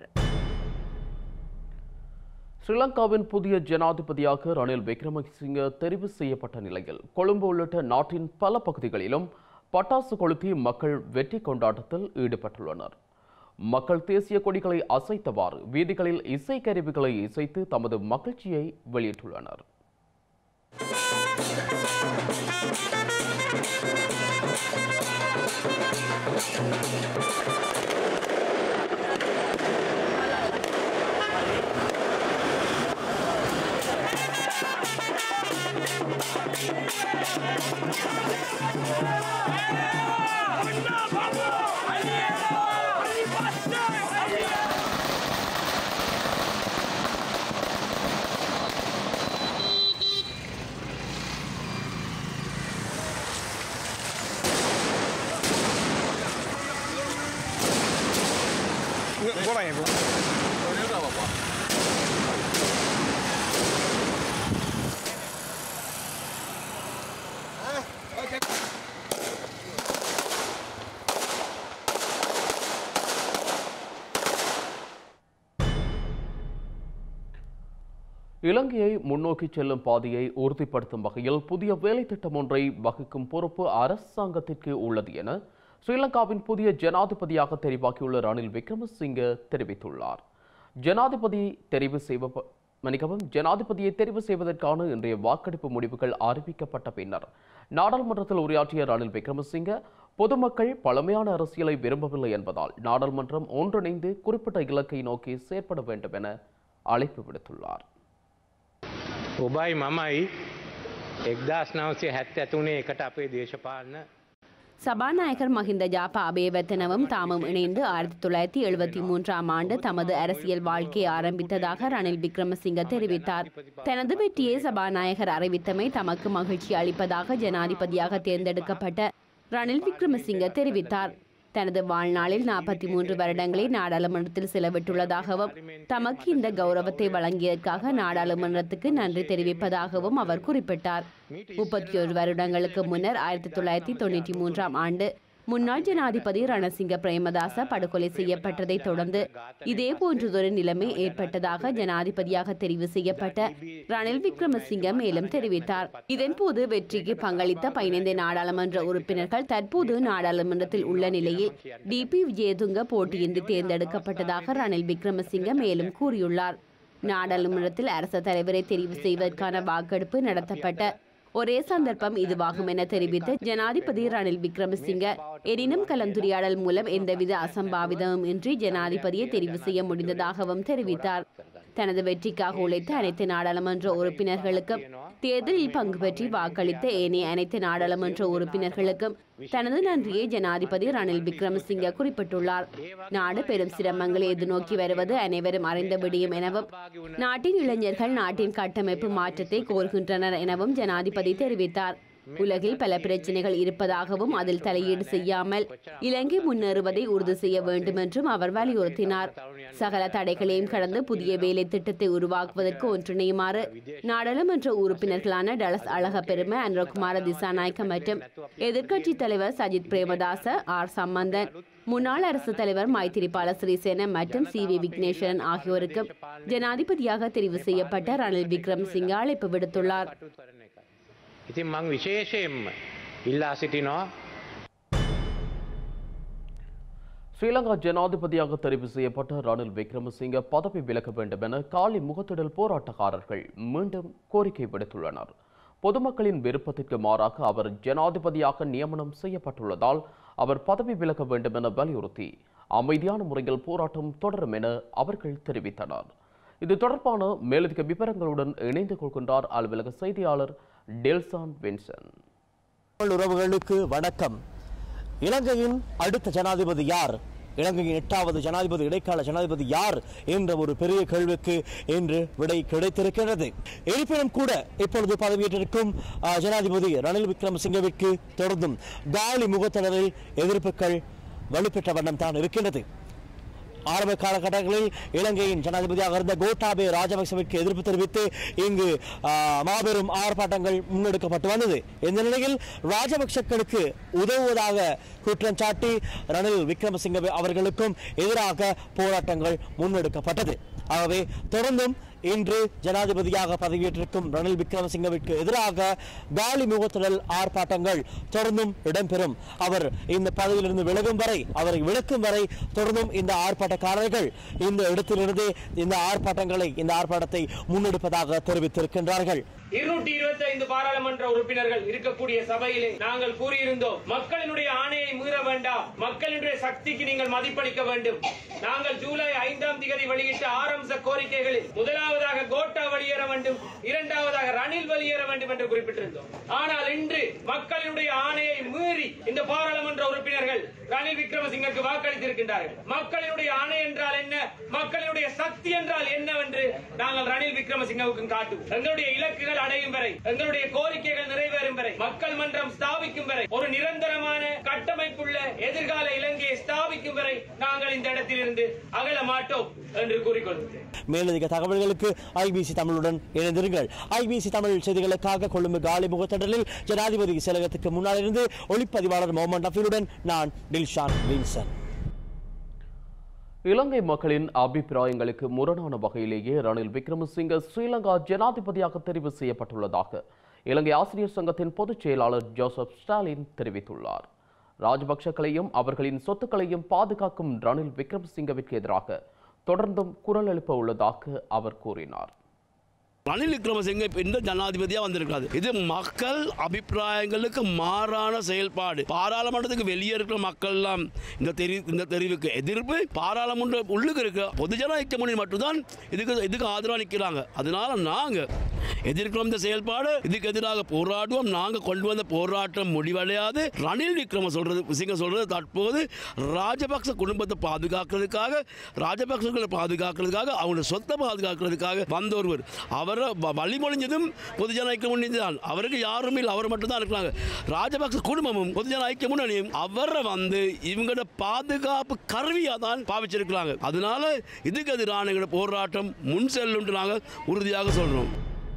ஸ்ரீலங்காவின் புதிய ஜனாதிபதியாக ரணில் விக்ரமசிங்க தெரிவு செய்யப்பட்ட நிலையில் கொழும்பு உள்ளிட்ட நாட்டின் பல பகுதிகளிலும் பட்டாசு கொளுத்தி மக்கள் வெற்றி கொண்டாட்டத்தில் ஈடுபட்டுள்ளனர் மக்கள் தேசிய கொடிகளை அசைத்தவாறு வீதிகளில் இசை கருவிகளை இசைத்து தமது மகிழ்ச்சியை வெளியிட்டுள்ளனர் போலாம் இப்போ இலங்கையை முன்னோக்கி செல்லும் பாதையை உறுதிப்படுத்தும் வகையில் புதிய வேலை திட்டம் ஒன்றை வகுக்கும் பொறுப்பு அரசாங்கத்திற்கு உள்ளது என ஸ்ரீலங்காவின் புதிய ஜனாதிபதியாக தெரிவாகியுள்ள ரணில் விக்ரமசிங்க தெரிவித்துள்ளார் ஜனாதிபதி தெரிவு செய்வ மன்னிக்கவும் ஜனாதிபதியை தெரிவு செய்வதற்கான இன்றைய வாக்கெடுப்பு முடிவுகள் அறிவிக்கப்பட்ட பின்னர் நாடாளுமன்றத்தில் உரையாற்றிய ரணில் விக்ரமசிங்க பொதுமக்கள் பழமையான அரசியலை விரும்பவில்லை என்பதால் நாடாளுமன்றம் ஒன்றிணைந்து குறிப்பிட்ட இலக்கை நோக்கி செயற்பட வேண்டும் என அழைப்பு விடுத்துள்ளார் ඔබයි මමයි එක්දස් නවසේ හැත්ත ඇතුනේ එකට අපේ දේශපාලන சபாநாயகர் மஹிந்த ஜாபா அபேவர்த்தனவும் தாமும் இணைந்து ஆயிரத்தி தொள்ளாயிரத்தி எழுபத்தி மூன்றாம் ஆண்டு தமது அரசியல் வாழ்க்கையை ஆரம்பித்ததாக ரணில் விக்ரமசிங்க தெரிவித்தார் தனது வெற்றியை சபாநாயகர் அறிவித்தமை தமக்கு மகிழ்ச்சி அளிப்பதாக ஜனாதிபதியாக தேர்ந்தெடுக்கப்பட்ட ரணில் விக்ரமசிங்க தெரிவித்தார் தனது வாழ்நாளில் நாற்பத்தி மூன்று வருடங்களை நாடாளுமன்றத்தில் செலவிட்டுள்ளதாகவும் தமக்கு இந்த கௌரவத்தை வழங்கியதற்காக நாடாளுமன்றத்துக்கு நன்றி தெரிவிப்பதாகவும் அவர் குறிப்பிட்டார் முப்பத்தி ஒரு வருடங்களுக்கு முன்னர் ஆயிரத்தி தொள்ளாயிரத்தி தொண்ணூற்றி மூன்றாம் ஆண்டு முன்னாள் ஜனாதிபதி ரணசிங்க பிரேமதாச படுகொலை செய்யப்பட்டதை தொடர்ந்து இதே போன்றதொரு நிலைமை ஏற்பட்டதாக ஜனாதிபதியாக தெரிவு செய்யப்பட்ட ரணில் விக்ரமசிங்க மேலும் தெரிவித்தார் இதன்போது வெற்றிக்கு பங்களித்த பதினைந்து நாடாளுமன்ற உறுப்பினர்கள் தற்போது நாடாளுமன்றத்தில் உள்ள நிலையில் டிபி விஜயதுங்க போட்டியின்றி தேர்ந்தெடுக்கப்பட்டதாக ரணில் விக்ரமசிங்க மேலும் கூறியுள்ளார் நாடாளுமன்றத்தில் அரச தலைவரை தெரிவு செய்வதற்கான வாக்கெடுப்பு நடத்தப்பட்ட ஒரே சந்தர்ப்பம் இதுவாகும் என தெரிவித்த ஜனாதிபதி ரணில் விக்ரமசிங்க எனினும் கலந்துரையாடல் மூலம் எந்தவித அசம்பாவிதமும் இன்றி ஜனாதிபதியை தெரிவு செய்ய முடிந்ததாகவும் தெரிவித்தார் தனது வெற்றிக்காக உழைத்த அனைத்து நாடாளுமன்ற உறுப்பினர்களுக்கும் தேர்தலில் பங்கு பெற்றி வாக்களித்த ஏனைய அனைத்து நாடாளுமன்ற உறுப்பினர்களுக்கும் தனது நன்றியை ஜனாதிபதி ரணில் விக்ரமசிங்க குறிப்பிட்டுள்ளார் நாடு பெரும் சிரமங்களை எதிர்நோக்கி வருவது அனைவரும் அறிந்த விடியும் எனவும் நாட்டின் இளைஞர்கள் நாட்டின் கட்டமைப்பு மாற்றத்தை கோருகின்றனர் எனவும் ஜனாதிபதி தெரிவித்தார் உலகில் பல பிரச்சனைகள் இருப்பதாகவும் அதில் தலையீடு செய்யாமல் இலங்கை முன்னேறுவதை உறுதி செய்ய வேண்டும் என்றும் அவர் வலியுறுத்தினார் சகல தடைகளையும் கடந்து புதிய வேலை திட்டத்தை உருவாக்குவதற்கு ஒன்றிணையுமாறு நாடாளுமன்ற உறுப்பினர்களான டலஸ் அழக பெருமை அனுரகுமார திசாநாயக்க மற்றும் எதிர்க்கட்சி தலைவர் சஜித் பிரேமதாச ஆர் சம்பந்தன் முன்னாள் அரசு தலைவர் மைத்திரிபால சிறிசேன மற்றும் சி வி விக்னேஸ்வரன் ஆகியோருக்கும் ஜனாதிபதியாக தெரிவு செய்யப்பட்ட ரணில் விக்ரமசிங்க அழைப்பு விடுத்துள்ளார் ඉතින් මං විශේෂයෙන්ම ඉල්ලා සිටිනවා ஸ்ரீலங்கா ஜனாதிபதியாக தெரிவு செய்யப்பட்ட ரணில் விக்ரமசிங்க பதவி விலக வேண்டும் என காலி முகத்திடல் போராட்டக்காரர்கள் மீண்டும் கோரிக்கை விடுத்துள்ளனர் பொதுமக்களின் விருப்பத்திற்கு மாறாக அவர் ஜனாதிபதியாக நியமனம் செய்யப்பட்டுள்ளதால் அவர் பதவி விலக வேண்டும் என வலியுறுத்தி அமைதியான முறையில் போராட்டம் தொடரும் என அவர்கள் தெரிவித்தனர் இது தொடர்பான மேலதிக விவரங்களுடன் இணைந்து கொள்கின்றார் அலுவலக செய்தியாளர் டெல்சான் வின்சன் உறவுகளுக்கு வணக்கம் இலங்கையின் அடுத்த ஜனாதிபதி யார் இலங்கையின் எட்டாவது ஜனாதிபதி இடைக்கால ஜனாதிபதி யார் என்ற ஒரு பெரிய கேள்விக்கு இன்று விடை கிடைத்திருக்கிறது இருப்பினும் கூட இப்பொழுது பதவியேற்றிருக்கும் அஹ், ஜனாதிபதி ரணில் விக்ரமசிங்கவிற்கு தொடர்ந்தும் காலி முகத்தொடரில் எதிர்ப்புகள் வலுப்பெற்ற வண்ணம் தான் இருக்கின்றது ஆரம்ப காலகட்டங்களில் இலங்கையின் ஜனாதிபதியாக இருந்த கோட்டாபே ராஜபக்சவிற்கு எதிர்ப்பு தெரிவித்து இங்கு ஆ, மாபெரும் ஆர்ப்பாட்டங்கள் முன்னெடுக்கப்பட்டு வந்தது இந்த நிலையில் ராஜபக்சக்களுக்கு உதவுவதாக குற்றம் சாட்டி ரணில் விக்ரமசிங்க அவர்களுக்கும் எதிராக போராட்டங்கள் முன்னெடுக்கப்பட்டது ஆகவே தொடர்ந்தும் இன்று ஜனாதிபதியாக பதவியேற்றிருக்கும் ரணில் விக்ரமசிங்கவிற்கு எதிராக காலி முகத்திடல் ஆர்ப்பாட்டங்கள் தொடர்ந்தும் இடம்பெறும் அவர் இந்த பதவியிலிருந்து விலகும் வரை அவரை விலக்கும் வரை தொடர்ந்தும் இந்த ஆர்ப்பாட்டக்காரர்கள் இந்த இடத்திலிருந்து இந்த ஆர்ப்பாட்டங்களை இந்த ஆர்ப்பாட்டத்தை முன்னெடுப்பதாக தெரிவித்திருக்கின்றார்கள் இருநூற்றி இருபத்தி ஐந்து பாராளுமன்ற உறுப்பினர்கள் இருக்கக்கூடிய சபையிலே நாங்கள் கூறியிருந்தோம் மக்களினுடைய ஆணையை மீற வேண்டாம் மக்களினுடைய சக்திக்கு நீங்கள் மதிப்பளிக்க வேண்டும் நாங்கள் ஜூலை ஐந்தாம் தேதி வெளியிட்ட ஆரம்ப கோரிக்கைகளில் முதலாவதாக கோட்டா வெளியேற வேண்டும் இரண்டாவதாக ரணில் வெளியேற வேண்டும் என்று குறிப்பிட்டிருந்தோம் ஆனால் இன்று மக்களினுடைய ஆணையை மீறி இந்த பாராளுமன்ற உறுப்பினர்கள் ரணில் விக்ரமசிங்கருக்கு வாக்களித்திருக்கின்றார்கள் மக்களினுடைய ஆணை என்றால் என்ன மக்களினுடைய சக்தி என்றால் என்னவென்று நாங்கள் ரணில் விக்ரமசிங்கவுக்கு காட்டுவோம் எங்களுடைய இலக்குகள் அடையும் வரை எங்களுடைய கோரிக்கைகள் நிறைவேறும் வரை மக்கள் மன்றம் ஸ்தாபிக்கும் வரை ஒரு நிரந்தரமான கட்டமைப்புள்ள எதிர்கால இலங்கையை ஸ்தாபிக்கும் வரை நாங்கள் இந்த இடத்திலிருந்து அகல மாட்டோம் என்று கூறிக்கொள்கிறேன் மேலதிக தகவல்களுக்கு ஐபிசி தமிழுடன் இணைந்திருங்கள் ஐபிசி தமிழ் செய்திகளுக்காக கொழும்பு காலி முகத்தடலில் ஜனாதிபதி செயலகத்துக்கு முன்னால் இருந்து ஒளிப்பதிவாளர் முகமது நஃபீலுடன் நான் டில்ஷான் வின்சன் இலங்கை மக்களின் அபிப்பிராயங்களுக்கு முரணான வகையிலேயே ரணில் விக்ரமசிங்க ஸ்ரீலங்கா ஜனாதிபதியாக தெரிவு செய்யப்பட்டுள்ளதாக இலங்கை ஆசிரியர் சங்கத்தின் பொதுச் செயலாளர் ஜோசப் ஸ்டாலின் தெரிவித்துள்ளார் ராஜபக்ஷக்களையும் அவர்களின் சொத்துக்களையும் பாதுகாக்கும் ரணில் விக்ரமசிங்கவிற்கு எதிராக தொடர்ந்தும் குரல் எழுப்ப உள்ளதாக அவர் கூறினார் ரணில் விக்ரமசிங்க இப்ப இந்த ஜனாதிபதியா வந்திருக்காது இது மக்கள் அபிப்பிராயங்களுக்கு மாறான செயல்பாடு பாராளுமன்றத்துக்கு வெளியே இருக்கிற மக்கள் எல்லாம் இந்த தெரி இந்த தெரிவுக்கு எதிர்ப்பு பாராளுமன்ற உள்ளுக்கு இருக்க பொதுஜன ஐக்கிய முன்னணி மட்டும்தான் இதுக்கு இதுக்கு ஆதரவாக நிற்கிறாங்க அதனால நாங்க எதிர்க்கிறோம் இந்த செயல்பாடு இதுக்கு எதிராக போராடுவோம் நாங்க கொண்டு வந்த போராட்டம் முடிவடையாது ரணில் விக்ரம சொல்றது சிங்க சொல்றது தற்போது ராஜபக்ச குடும்பத்தை பாதுகாக்கிறதுக்காக ராஜபக்சர்களை பாதுகாக்கிறதுக்காக அவங்களோட சொத்தை பாதுகாக்கிறதுக்காக வந்த ஒருவர் அவரை வ- வழிமொழிஞ்சதும் பொதுஜன ஐக்கிய முன்னணி தான் அவருக்கு யாரும் இல்லை அவர் மட்டும் தான் இருக்கிறாங்க ராஜபக்ச குடும்பமும் பொதுஜன ஐக்கிய முன்னணியும் அவரை வந்து இவங்களோட பாதுகாப்பு கருவியாக தான் பாவிச்சிருக்கிறாங்க அதனால இதுக்கு எதிரான எங்களோட போராட்டம் முன் செல்லும் நாங்கள் உறுதியாக சொல்றோம்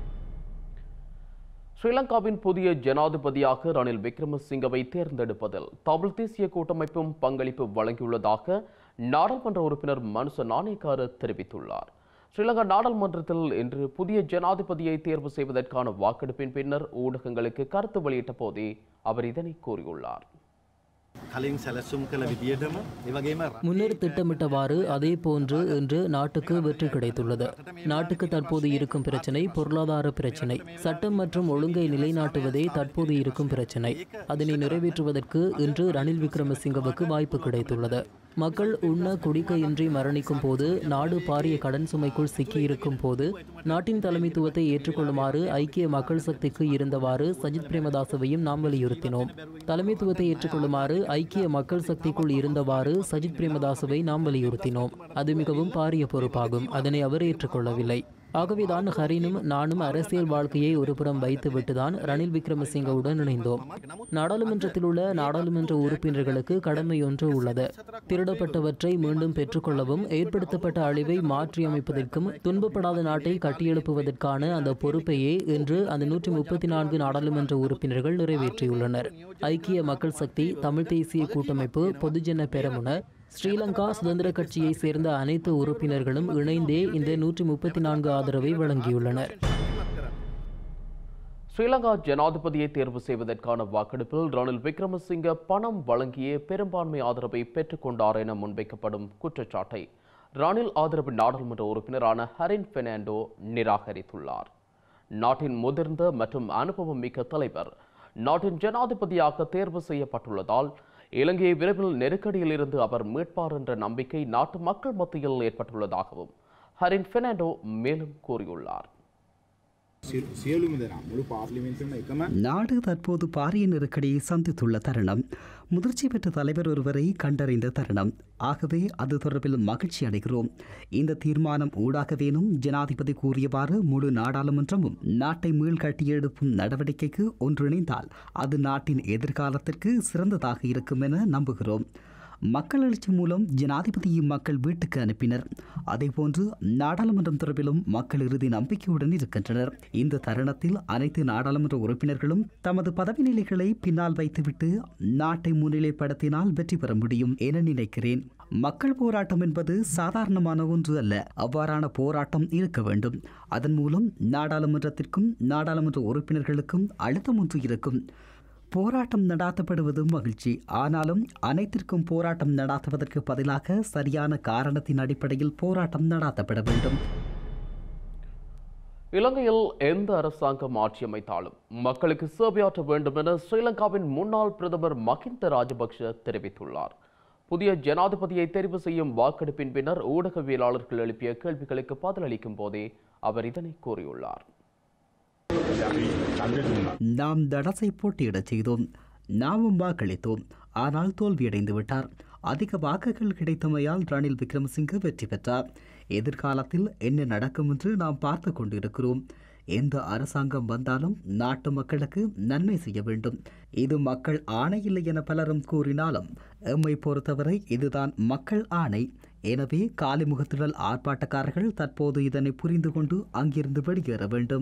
ஸ்ரீலங்காவின் புதிய ஜனாதிபதியாக ரணில் விக்ரமசிங்கவை தேர்ந்தெடுப்பதில் தமிழ் தேசிய கூட்டமைப்பும் பங்களிப்பு வழங்கியுள்ளதாக நாடாளுமன்ற உறுப்பினர் மனுச நாணயக்கார தெரிவித்துள்ளார் ஸ்ரீலங்கா நாடாளுமன்றத்தில் இன்று புதிய ஜனாதிபதியை தேர்வு செய்வதற்கான வாக்கெடுப்பின் பின்னர் ஊடகங்களுக்கு கருத்து வெளியிட்ட போதே அவர் இதனை கூறியுள்ளார் කලින් සැලසුම් කළ විදියටම ඒවගේම முன்னர் திட்டமிட்டவாறு அதே போன்று இன்று நாட்டுக்கு வெற்றி கிடைத்துள்ளது நாட்டுக்கு தற்போது இருக்கும் பிரச்சனை பொருளாதார பிரச்சனை சட்டம் மற்றும் ஒழுங்கை நிலைநாட்டுவதே தற்போது இருக்கும் பிரச்சனை அதனை நிறைவேற்றுவதற்கு இன்று ரணில் விக்ரமசிங்கவுக்கு வாய்ப்பு கிடைத்துள்ளது மக்கள் உண்ண குடிக்க இன்றி மரணிக்கும் போது நாடு பாரிய கடன் சுமைக்குள் சிக்கியிருக்கும் போது நாட்டின் தலைமைத்துவத்தை ஏற்றுக்கொள்ளுமாறு ஐக்கிய மக்கள் சக்திக்கு இருந்தவாறு சஜித் பிரேமதாசவையும் நாம் வலியுறுத்தினோம் தலைமைத்துவத்தை ஏற்றுக்கொள்ளுமாறு ஐக்கிய மக்கள் சக்திக்குள் இருந்தவாறு சஜித் பிரேமதாசவை நாம் வலியுறுத்தினோம் அது மிகவும் பாரிய பொறுப்பாகும் அதனை அவர் ஏற்றுக்கொள்ளவில்லை ஆகவேதான் ஹரினும் நானும் அரசியல் வாழ்க்கையை ஒருபுறம் வைத்துவிட்டுதான் ரணில் விக்ரமசிங்கவுடன் இணைந்தோம் நாடாளுமன்றத்தில் உள்ள நாடாளுமன்ற உறுப்பினர்களுக்கு கடமை ஒன்று உள்ளது திருடப்பட்டவற்றை மீண்டும் பெற்றுக்கொள்ளவும் ஏற்படுத்தப்பட்ட அழிவை மாற்றியமைப்பதற்கும் துன்பப்படாத நாட்டை கட்டியெழுப்புவதற்கான அந்த பொறுப்பையே இன்று அந்த நூற்றி முப்பத்தி நான்கு நாடாளுமன்ற உறுப்பினர்கள் நிறைவேற்றியுள்ளனர் ஐக்கிய மக்கள் சக்தி தமிழ் தேசிய கூட்டமைப்பு பொதுஜன பெரமுன ஸ்ரீலங்கா சுதந்திர கட்சியை சேர்ந்த அனைத்து உறுப்பினர்களும் இணைந்தே இந்த நூற்றி முப்பத்தி நான்கு ஆதரவை வழங்கியுள்ளனர் ஸ்ரீலங்கா ஜனாதிபதியை தேர்வு செய்வதற்கான வாக்கெடுப்பில் ரணில் விக்ரமசிங்க பணம் வழங்கிய பெரும்பான்மை ஆதரவை பெற்றுக்கொண்டார் என முன்வைக்கப்படும் குற்றச்சாட்டை ரணில் ஆதரவு நாடாளுமன்ற உறுப்பினரான ஹரின் பெர்னாண்டோ நிராகரித்துள்ளார் நாட்டின் முதிர்ந்த மற்றும் அனுபவம் மிக்க தலைவர் நாட்டின் ஜனாதிபதியாக தேர்வு செய்யப்பட்டுள்ளதால் இலங்கையை விரைவில் நெருக்கடியில் இருந்து அவர் மீட்பார் என்ற நம்பிக்கை நாட்டு மக்கள் மத்தியில் ஏற்பட்டுள்ளதாகவும் ஹரின் பெர்னாண்டோ மேலும் கூறியுள்ளார் සියලුම දෙනා මුළු පාර්ලිමේන්තුවම එකම நாடு தற்போது பாரிய நெருக்கடியை சந்தித்துள்ள தருணம் முதிர்ச்சி பெற்ற தலைவர் ஒருவரை கண்டறிந்த தருணம் ஆகவே அது தொடர்பில் மகிழ்ச்சி அடைகிறோம் இந்த தீர்மானம் ஊடாகவேனும் ஜனாதிபதி கூறியவாறு முழு நாடாளுமன்றமும் நாட்டை மீள் கட்டியெழுப்பும் நடவடிக்கைக்கு ஒன்றிணைந்தால் அது நாட்டின் எதிர்காலத்திற்கு சிறந்ததாக இருக்கும் என நம்புகிறோம் மக்கள் எழுச்சி மூலம் ஜனாதிபதியை மக்கள் வீட்டுக்கு அனுப்பினர் அதேபோன்று நாடாளுமன்றம் தொடர்பிலும் மக்கள் இறுதி நம்பிக்கையுடன் இருக்கின்றனர் இந்த தருணத்தில் அனைத்து நாடாளுமன்ற உறுப்பினர்களும் தமது பதவி நிலைகளை பின்னால் வைத்துவிட்டு நாட்டை முன்னிலைப்படுத்தினால் வெற்றி பெற முடியும் என நினைக்கிறேன் மக்கள் போராட்டம் என்பது சாதாரணமான ஒன்று அல்ல அவ்வாறான போராட்டம் இருக்க வேண்டும் அதன் மூலம் நாடாளுமன்றத்திற்கும் நாடாளுமன்ற உறுப்பினர்களுக்கும் அழுத்தம் ஒன்று இருக்கும் போராட்டம் நடாத்தப்படுவது மகிழ்ச்சி ஆனாலும் அனைத்திற்கும் போராட்டம் நடாத்துவதற்கு பதிலாக சரியான காரணத்தின் அடிப்படையில் போராட்டம் நடாத்தப்பட வேண்டும் இலங்கையில் எந்த அரசாங்கம் ஆட்சி அமைத்தாலும் மக்களுக்கு சேவையாற்ற வேண்டும் என ஸ்ரீலங்காவின் முன்னாள் பிரதமர் மஹிந்த ராஜபக்ஷ தெரிவித்துள்ளார் புதிய ஜனாதிபதியை தெரிவு செய்யும் வாக்கெடுப்பின் பின்னர் ஊடகவியலாளர்கள் எழுப்பிய கேள்விகளுக்கு பதிலளிக்கும் போதே அவர் இதனை கூறியுள்ளார் நாம் தடசை போட்டியிடச் செய்தோம் நாமும் வாக்களித்தோம் ஆனால் தோல்வியடைந்து விட்டார் அதிக வாக்குகள் கிடைத்தமையால் ரணில் விக்ரமசிங்க வெற்றி பெற்றார் எதிர்காலத்தில் என்ன நடக்கும் என்று நாம் பார்த்து கொண்டிருக்கிறோம் எந்த அரசாங்கம் வந்தாலும் நாட்டு மக்களுக்கு நன்மை செய்ய வேண்டும் இது மக்கள் ஆணை இல்லை என பலரும் கூறினாலும் எம்மை பொறுத்தவரை இதுதான் மக்கள் ஆணை எனவே காலிமுகத்திடல் ஆர்ப்பாட்டக்காரர்கள் தற்போது இதனை புரிந்து கொண்டு அங்கிருந்து வெளியேற வேண்டும்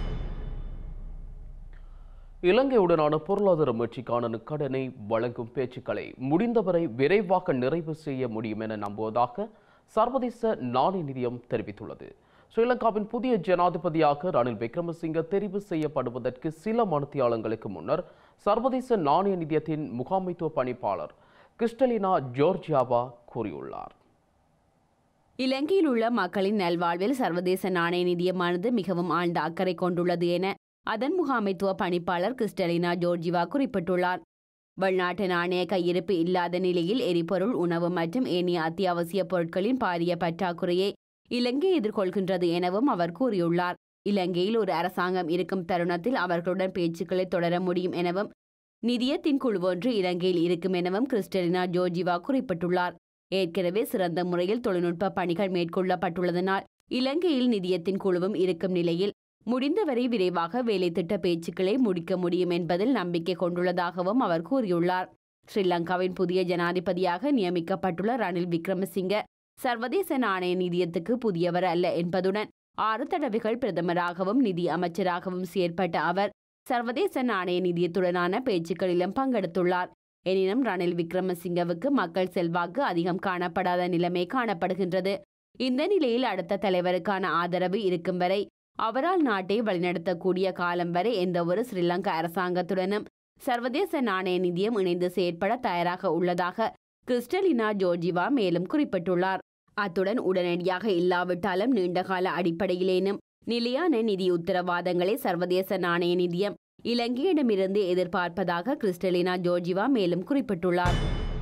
இலங்கையுடனான பொருளாதார மீட்சிக்கான கடனை வழங்கும் பேச்சுக்களை முடிந்தவரை விரைவாக நிறைவு செய்ய முடியும் என நம்புவதாக சர்வதேச நாணய நிதியம் தெரிவித்துள்ளது ஸ்ரீலங்காவின் புதிய ஜனாதிபதியாக ரணில் விக்ரமசிங்க தெரிவு செய்யப்படுவதற்கு சில மணித்தியாலங்களுக்கு முன்னர் சர்வதேச நாணய நிதியத்தின் முகாமைத்துவ பணிப்பாளர் கிறிஸ்டலினா ஜோர்ஜியாவா கூறியுள்ளார் இலங்கையில் உள்ள மக்களின் நல்வாழ்வில் சர்வதேச நாணய நிதியமானது மிகவும் ஆழ்ந்த அக்கறை கொண்டுள்ளது என அதன் முகாமைத்துவ பணிப்பாளர் கிறிஸ்டலினா ஜோர்ஜிவா குறிப்பிட்டுள்ளார் வெளிநாட்டு நாணய கையிருப்பு இல்லாத நிலையில் எரிபொருள் உணவு மற்றும் ஏனைய அத்தியாவசிய பொருட்களின் பாரிய பற்றாக்குறையை இலங்கை எதிர்கொள்கின்றது எனவும் அவர் கூறியுள்ளார் இலங்கையில் ஒரு அரசாங்கம் இருக்கும் தருணத்தில் அவர்களுடன் பேச்சுக்களை தொடர முடியும் எனவும் நிதியத்தின் குழு ஒன்று இலங்கையில் இருக்கும் எனவும் கிறிஸ்டலினா ஜோர்ஜிவா குறிப்பிட்டுள்ளார் ஏற்கனவே சிறந்த முறையில் தொழில்நுட்ப பணிகள் மேற்கொள்ளப்பட்டுள்ளதனால் இலங்கையில் நிதியத்தின் குழுவும் இருக்கும் நிலையில் முடிந்தவரை விரைவாக வேலைத்திட்ட பேச்சுக்களை முடிக்க முடியும் என்பதில் நம்பிக்கை கொண்டுள்ளதாகவும் அவர் கூறியுள்ளார் ஸ்ரீலங்காவின் புதிய ஜனாதிபதியாக நியமிக்கப்பட்டுள்ள ரணில் விக்ரமசிங்க சர்வதேச நாணய நிதியத்துக்கு புதியவர் அல்ல என்பதுடன் ஆறு தடவைகள் பிரதமராகவும் நிதி அமைச்சராகவும் செயற்பட்ட அவர் சர்வதேச நாணய நிதியத்துடனான பேச்சுக்களிலும் பங்கெடுத்துள்ளார் எனினும் ரணில் விக்ரமசிங்கவுக்கு மக்கள் செல்வாக்கு அதிகம் காணப்படாத நிலைமை காணப்படுகின்றது இந்த நிலையில் அடுத்த தலைவருக்கான ஆதரவு இருக்கும் வரை அவரால் நாட்டை வழிநடத்தக்கூடிய காலம் வரை எந்தவொரு ஸ்ரீலங்கா அரசாங்கத்துடனும் சர்வதேச நாணய நிதியம் இணைந்து செயற்பட தயாராக உள்ளதாக கிறிஸ்டலினா ஜோர்ஜிவா மேலும் குறிப்பிட்டுள்ளார் அத்துடன் உடனடியாக இல்லாவிட்டாலும் நீண்டகால அடிப்படையிலேனும் நிலையான நிதி உத்தரவாதங்களை சர்வதேச நாணய நிதியம் இலங்கையிடமிருந்து எதிர்பார்ப்பதாக கிறிஸ்டலினா ஜோர்ஜிவா மேலும் குறிப்பிட்டுள்ளார்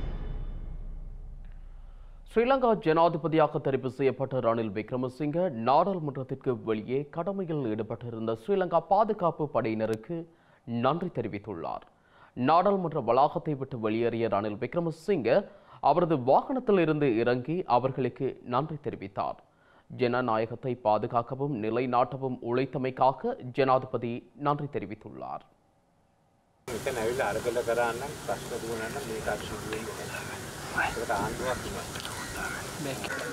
ஸ்ரீலங்கா ஜனாதிபதியாக தெரிவு செய்யப்பட்ட ரணில் விக்ரமசிங்க நாடாளுமன்றத்திற்கு வெளியே கடமையில் ஈடுபட்டிருந்த ஸ்ரீலங்கா பாதுகாப்பு படையினருக்கு நன்றி தெரிவித்துள்ளார் நாடாளுமன்ற வளாகத்தை விட்டு வெளியேறிய ரணில் விக்ரமசிங்க அவரது வாகனத்தில் இருந்து இறங்கி அவர்களுக்கு நன்றி தெரிவித்தார் ஜனநாயகத்தை பாதுகாக்கவும் நிலைநாட்டவும் உழைத்தமைக்காக ஜனாதிபதி நன்றி தெரிவித்துள்ளார் මෙතන ඇවිල්ලා අරගල කරන්න ප්‍රශ්න දුවනන්න මේ තාක්ෂණ දුවන්නේ නැහැ. ඒකට ආණ්ඩුවක් නෑ.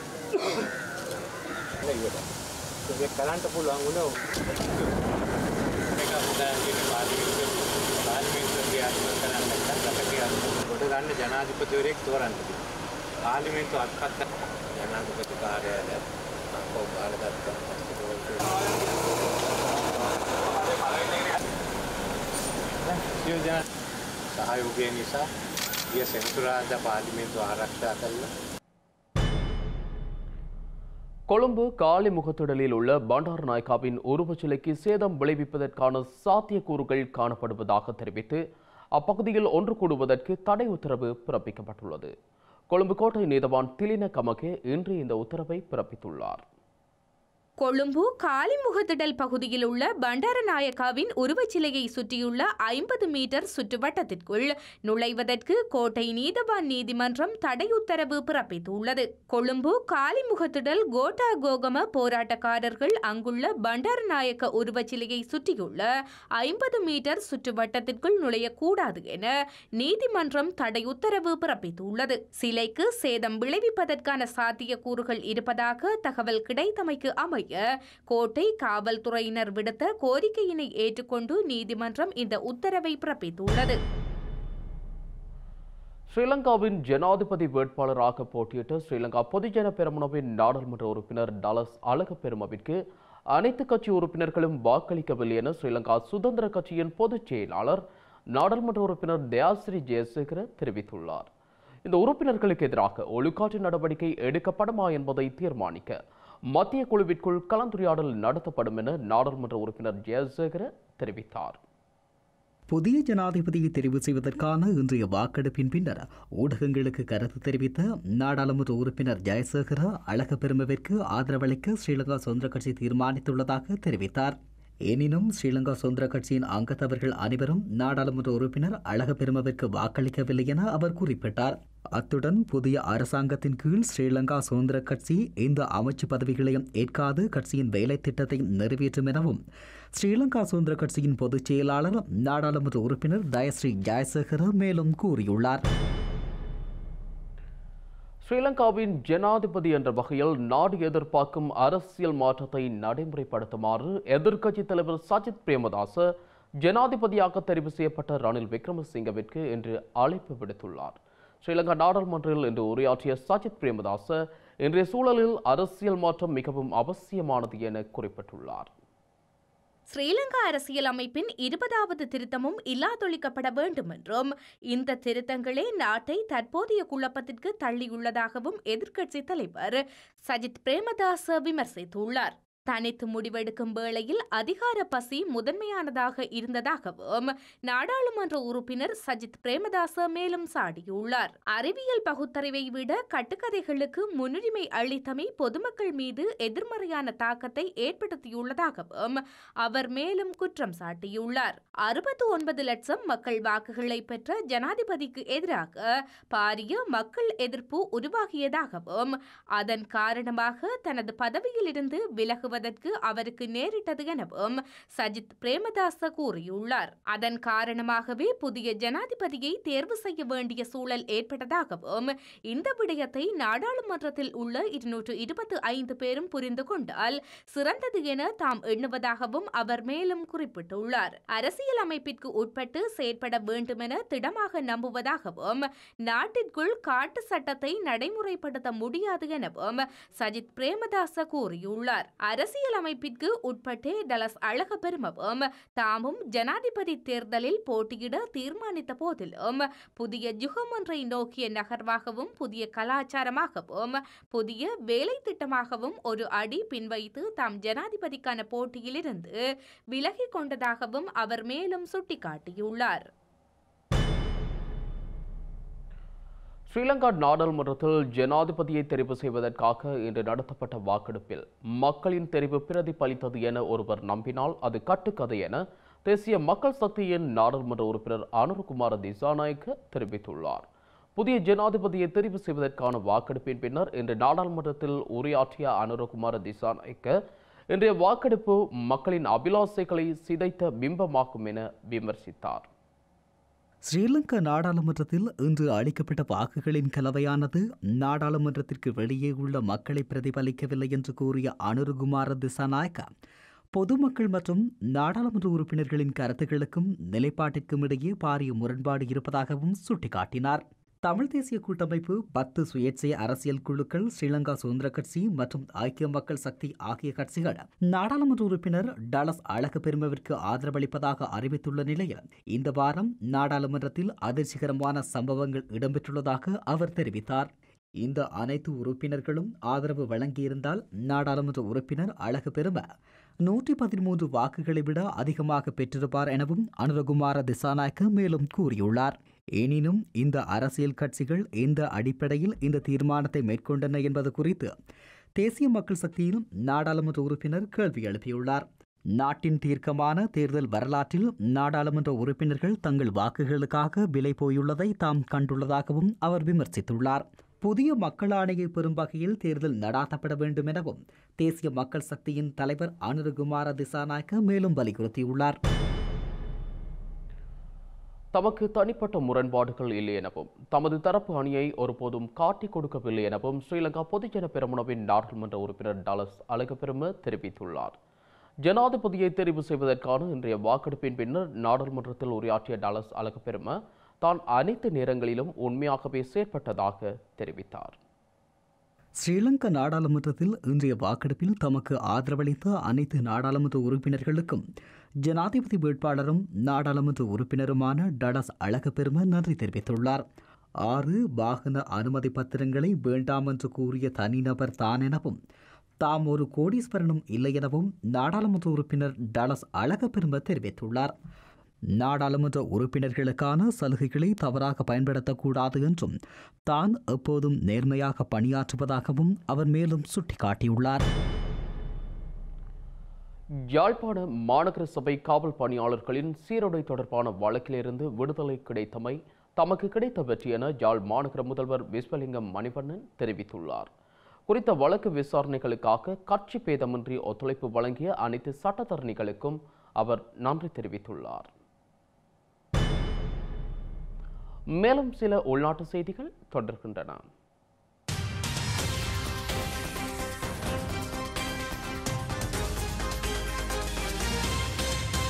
මේක ඒක කරන්න පුළුවන් වුණා. මේක උදාහරණයක් පාර්ලිමේන්තුවේ පාර්ලිමේන්තුවේ ක්‍රියාත්මක කරන්න නැත්නම් රට ක්‍රියාත්මක කොට ගන්න ජනාධිපතිවරයෙක් තෝරන්න තිබුණා. පාර්ලිමේන්තුව අත්කත් ජනාධිපති කාර්යාලය අපෝ සියලු දෙනා සහයෝගය නිසා ගිය සෙනසුරාදා පාර්ලිමේන්තුව ආරක්ෂා කළා. கொழும்பு காலி முகத்திடலில் உள்ள பண்டார் நாயக்காவின் உருவச்சிலைக்கு சேதம் விளைவிப்பதற்கான சாத்தியக்கூறுகள் காணப்படுவதாக தெரிவித்து அப்பகுதியில் ஒன்று கூடுவதற்கு தடை உத்தரவு பிறப்பிக்கப்பட்டுள்ளது கொழும்பு கோட்டை நீதவான் திலின கமகே இன்று இந்த உத்தரவை பிறப்பித்துள்ளார் கொழும்பு காலிமுகத்திடல் பகுதியில் உள்ள பண்டாரநாயக்காவின் உருவச்சிலையை சுற்றியுள்ள ஐம்பது மீட்டர் சுற்றுவட்டத்திற்குள் நுழைவதற்கு கோட்டை நீதவான் நீதிமன்றம் தடை உத்தரவு பிறப்பித்துள்ளது கொழும்பு காலிமுகத்திடல் கோட்டா கோகம போராட்டக்காரர்கள் அங்குள்ள பண்டாரநாயக்க உருவச்சிலையை சுற்றியுள்ள ஐம்பது மீட்டர் சுற்றுவட்டத்திற்குள் நுழையக்கூடாது என நீதிமன்றம் தடை உத்தரவு பிறப்பித்துள்ளது சிலைக்கு சேதம் விளைவிப்பதற்கான சாத்தியக்கூறுகள் இருப்பதாக தகவல் கிடைத்தமைக்கு அமைய கோட்டை காவல்துறையினர் விடுத்த கோரிக்கையினை ஏற்றுக்கொண்டு நீதிமன்றம் இந்த உத்தரவை பிறப்பித்துள்ளது ஸ்ரீலங்காவின் ஜனாதிபதி வேட்பாளராக போட்டியிட்ட ஸ்ரீலங்கா பொதுஜன பெரமுனவின் நாடாளுமன்ற உறுப்பினர் டலஸ் அழக பெருமவிற்கு அனைத்து கட்சி உறுப்பினர்களும் வாக்களிக்கவில்லை என ஸ்ரீலங்கா சுதந்திர கட்சியின் பொதுச் செயலாளர் நாடாளுமன்ற உறுப்பினர் தயாஸ்ரீ ஜெயசேகர தெரிவித்துள்ளார் இந்த உறுப்பினர்களுக்கு எதிராக ஒழுக்காற்று நடவடிக்கை எடுக்கப்படுமா என்பதை தீர்மானிக்க மத்திய குழுவிற்குள் கலந்துரையாடல் நடத்தப்படும் என நாடாளுமன்ற உறுப்பினர் ஜெயசேகர தெரிவித்தார் புதிய ஜனாதிபதியை தெரிவு செய்வதற்கான இன்றைய வாக்கெடுப்பின் பின்னர் ஊடகங்களுக்கு கருத்து தெரிவித்த நாடாளுமன்ற உறுப்பினர் ஜெயசேகர அழக பெருமவிற்கு ஆதரவளிக்க ஸ்ரீலங்கா சுதந்திர கட்சி தீர்மானித்துள்ளதாக தெரிவித்தார் எனினும் ஸ்ரீலங்கா சுதந்திர கட்சியின் அங்கத்தவர்கள் அனைவரும் நாடாளுமன்ற உறுப்பினர் அழக பெருமவிற்கு வாக்களிக்கவில்லை என அவர் குறிப்பிட்டார் அத்துடன் புதிய அரசாங்கத்தின் கீழ் ஸ்ரீலங்கா சுதந்திர கட்சி இந்த அமைச்சு பதவிகளையும் ஏற்காது கட்சியின் வேலை திட்டத்தை நிறைவேற்றும் எனவும் ஸ்ரீலங்கா சுதந்திர கட்சியின் பொதுச் செயலாளர் நாடாளுமன்ற உறுப்பினர் தயஸ்ரீ ஜெயசேகர மேலும் கூறியுள்ளார் ஸ்ரீலங்காவின் ஜனாதிபதி என்ற வகையில் நாடு எதிர்பார்க்கும் அரசியல் மாற்றத்தை நடைமுறைப்படுத்துமாறு எதிர்க்கட்சித் தலைவர் சஜித் பிரேமதாச ஜனாதிபதியாக தெரிவு செய்யப்பட்ட ரணில் விக்ரமசிங்கவிற்கு இன்று அழைப்பு விடுத்துள்ளார் ஸ்ரீலங்கா நாடாளுமன்றில் இன்று உரையாற்றிய சஜித் பிரேமதாச இன்றைய சூழலில் அரசியல் மாற்றம் மிகவும் அவசியமானது என குறிப்பிட்டுள்ளார் ஸ்ரீலங்கா அரசியல் அமைப்பின் இருபதாவது திருத்தமும் இல்லாதொழிக்கப்பட வேண்டும் என்றும் இந்த திருத்தங்களே நாட்டை தற்போதைய குழப்பத்திற்கு தள்ளியுள்ளதாகவும் எதிர்க்கட்சி தலைவர் சஜித் பிரேமதாச விமர்சித்துள்ளார் தனித்து முடிவெடுக்கும் வேளையில் அதிகார பசி முதன்மையானதாக இருந்ததாகவும் நாடாளுமன்ற உறுப்பினர் சஜித் பிரேமதாச மேலும் சாடியுள்ளார் அறிவியல் பகுத்தறிவை விட கட்டுக்கதைகளுக்கு முன்னுரிமை அளித்தமை பொதுமக்கள் மீது எதிர்மறையான தாக்கத்தை ஏற்படுத்தியுள்ளதாகவும் அவர் மேலும் குற்றம் சாட்டியுள்ளார் அறுபத்து ஒன்பது லட்சம் மக்கள் வாக்குகளை பெற்ற ஜனாதிபதிக்கு எதிராக பாரிய மக்கள் எதிர்ப்பு உருவாகியதாகவும் அதன் காரணமாக தனது பதவியிலிருந்து விலகுவதற்கு அவருக்கு நேரிட்டது எனவும் சஜித் பிரேமதாச கூறியுள்ளார் அதன் காரணமாகவே புதிய ஜனாதிபதியை தேர்வு செய்ய வேண்டிய சூழல் ஏற்பட்டதாகவும் இந்த விடயத்தை நாடாளுமன்றத்தில் உள்ள இருநூற்று இருபத்தி ஐந்து பேரும் புரிந்து கொண்டால் சிறந்தது என தாம் எண்ணுவதாகவும் அவர் மேலும் குறிப்பிட்டுள்ளார் அரசியல் அமைப்பிற்கு உட்பட்டு செயற்பட வேண்டுமென திடமாக நம்புவதாகவும் நாட்டிற்குள் காட்டு சட்டத்தை நடைமுறைப்படுத்த முடியாது எனவும் சஜித் பிரேமதாச கூறியுள்ளார் அரசியல் அமைப்பிற்கு உட்பட்டே டலஸ் அழகபெருமவும் தாமும் ஜனாதிபதி தேர்தலில் போட்டியிட தீர்மானித்த போதிலும் புதிய யுகம் ஒன்றை நோக்கிய நகர்வாகவும் புதிய கலாச்சாரமாகவும் புதிய வேலை திட்டமாகவும் ஒரு அடி பின்வைத்து தாம் ஜனாதிபதிக்கான போட்டியிலிருந்து விலகிக் கொண்டதாகவும் அவர் மேலும் சுட்டிக்காட்டியுள்ளார் ஸ்ரீலங்கா நாடாளுமன்றத்தில் ஜனாதிபதியை தெரிவு செய்வதற்காக இன்று நடத்தப்பட்ட வாக்கெடுப்பில் மக்களின் தெரிவு பிரதிபலித்தது என ஒருவர் நம்பினால் அது கட்டுக்கதை என தேசிய மக்கள் சக்தியின் நாடாளுமன்ற உறுப்பினர் அனுர்குமார திசாநாயக்க தெரிவித்துள்ளார் புதிய ஜனாதிபதியை தெரிவு செய்வதற்கான வாக்கெடுப்பின் பின்னர் இன்று நாடாளுமன்றத்தில் உரையாற்றிய அனுரகுமார திசாநாயக்க இன்றைய வாக்கெடுப்பு மக்களின் அபிலாசைகளை சிதைத்த பிம்பமாகும் என விமர்சித்தார் ஸ்ரீலங்கா நாடாளுமன்றத்தில் இன்று அளிக்கப்பட்ட வாக்குகளின் கலவையானது நாடாளுமன்றத்திற்கு வெளியே உள்ள மக்களை பிரதிபலிக்கவில்லை என்று கூறிய அனுருகுமார திசாநாயக்கா பொதுமக்கள் மற்றும் நாடாளுமன்ற உறுப்பினர்களின் கருத்துக்களுக்கும் நிலைப்பாட்டிற்கும் இடையே பாரிய முரண்பாடு இருப்பதாகவும் சுட்டிக்காட்டினார் தமிழ் தேசிய கூட்டமைப்பு பத்து சுயேட்சை அரசியல் குழுக்கள் ஸ்ரீலங்கா சுதந்திர கட்சி மற்றும் ஐக்கிய மக்கள் சக்தி ஆகிய கட்சிகள் நாடாளுமன்ற உறுப்பினர் டலஸ் அழகு பெருமவிற்கு ஆதரவளிப்பதாக அறிவித்துள்ள நிலையில் இந்த வாரம் நாடாளுமன்றத்தில் அதிர்ச்சிகரமான சம்பவங்கள் இடம்பெற்றுள்ளதாக அவர் தெரிவித்தார் இந்த அனைத்து உறுப்பினர்களும் ஆதரவு வழங்கியிருந்தால் நாடாளுமன்ற உறுப்பினர் அழகு பெரும நூற்றி பதிமூன்று வாக்குகளை விட அதிகமாக பெற்றிருப்பார் எனவும் அனுரகுமார திசாநாயக்க மேலும் கூறியுள்ளார் எனினும் இந்த அரசியல் கட்சிகள் எந்த அடிப்படையில் இந்த தீர்மானத்தை மேற்கொண்டன என்பது குறித்து தேசிய மக்கள் சக்தியின் நாடாளுமன்ற உறுப்பினர் கேள்வி எழுப்பியுள்ளார் நாட்டின் தீர்க்கமான தேர்தல் வரலாற்றில் நாடாளுமன்ற உறுப்பினர்கள் தங்கள் வாக்குகளுக்காக விலை போயுள்ளதை தாம் கண்டுள்ளதாகவும் அவர் விமர்சித்துள்ளார் புதிய மக்கள் ஆணையை பெறும் வகையில் தேர்தல் நடாத்தப்பட வேண்டும் எனவும் தேசிய மக்கள் சக்தியின் தலைவர் அனுருகுமார திசாநாயக்க மேலும் வலியுறுத்தியுள்ளார் தமக்கு தனிப்பட்ட முரண்பாடுகள் இல்லை எனவும் தமது தரப்பு அணியை ஒருபோதும் காட்டிக் கொடுக்கவில்லை எனவும் ஸ்ரீலங்கா பொதுஜன பெரமுனவின் நாடாளுமன்ற உறுப்பினர் டாலஸ் அழகப்பெரும தெரிவித்துள்ளார் ஜனாதிபதியை தெரிவு செய்வதற்கான இன்றைய வாக்கெடுப்பின் பின்னர் நாடாளுமன்றத்தில் உரையாற்றிய டாலஸ் அழகப்பெரும தான் அனைத்து நேரங்களிலும் உண்மையாகவே செயற்பட்டதாக தெரிவித்தார் ஸ்ரீலங்கா நாடாளுமன்றத்தில் இன்றைய வாக்கெடுப்பில் தமக்கு ஆதரவளித்த அனைத்து நாடாளுமன்ற உறுப்பினர்களுக்கும் ஜனாதிபதி வேட்பாளரும் நாடாளுமன்ற உறுப்பினருமான டடஸ் அழகப்பெரும நன்றி தெரிவித்துள்ளார் ஆறு வாகன அனுமதி பத்திரங்களை வேண்டாம் என்று கூறிய தனிநபர் தான் எனவும் தாம் ஒரு கோடீஸ்வரனும் இல்லை எனவும் நாடாளுமன்ற உறுப்பினர் டலஸ் அழகப்பெரும தெரிவித்துள்ளார் நாடாளுமன்ற உறுப்பினர்களுக்கான சலுகைகளை தவறாக பயன்படுத்தக்கூடாது என்றும் தான் எப்போதும் நேர்மையாக பணியாற்றுவதாகவும் அவர் மேலும் சுட்டிக்காட்டியுள்ளார் யாழ்ப்பாண மாநகர சபை காவல் பணியாளர்களின் சீருடை தொடர்பான வழக்கிலிருந்து விடுதலை கிடைத்தமை தமக்கு கிடைத்த வெற்றி என யாழ் மாநகர முதல்வர் விஸ்வலிங்கம் மணிவண்ணன் தெரிவித்துள்ளார் குறித்த வழக்கு விசாரணைகளுக்காக கட்சி பேதமின்றி ஒத்துழைப்பு வழங்கிய அனைத்து சட்டத்தரணிகளுக்கும் அவர் நன்றி தெரிவித்துள்ளார் மேலும் சில உள்நாட்டு செய்திகள் தொடர்கின்றன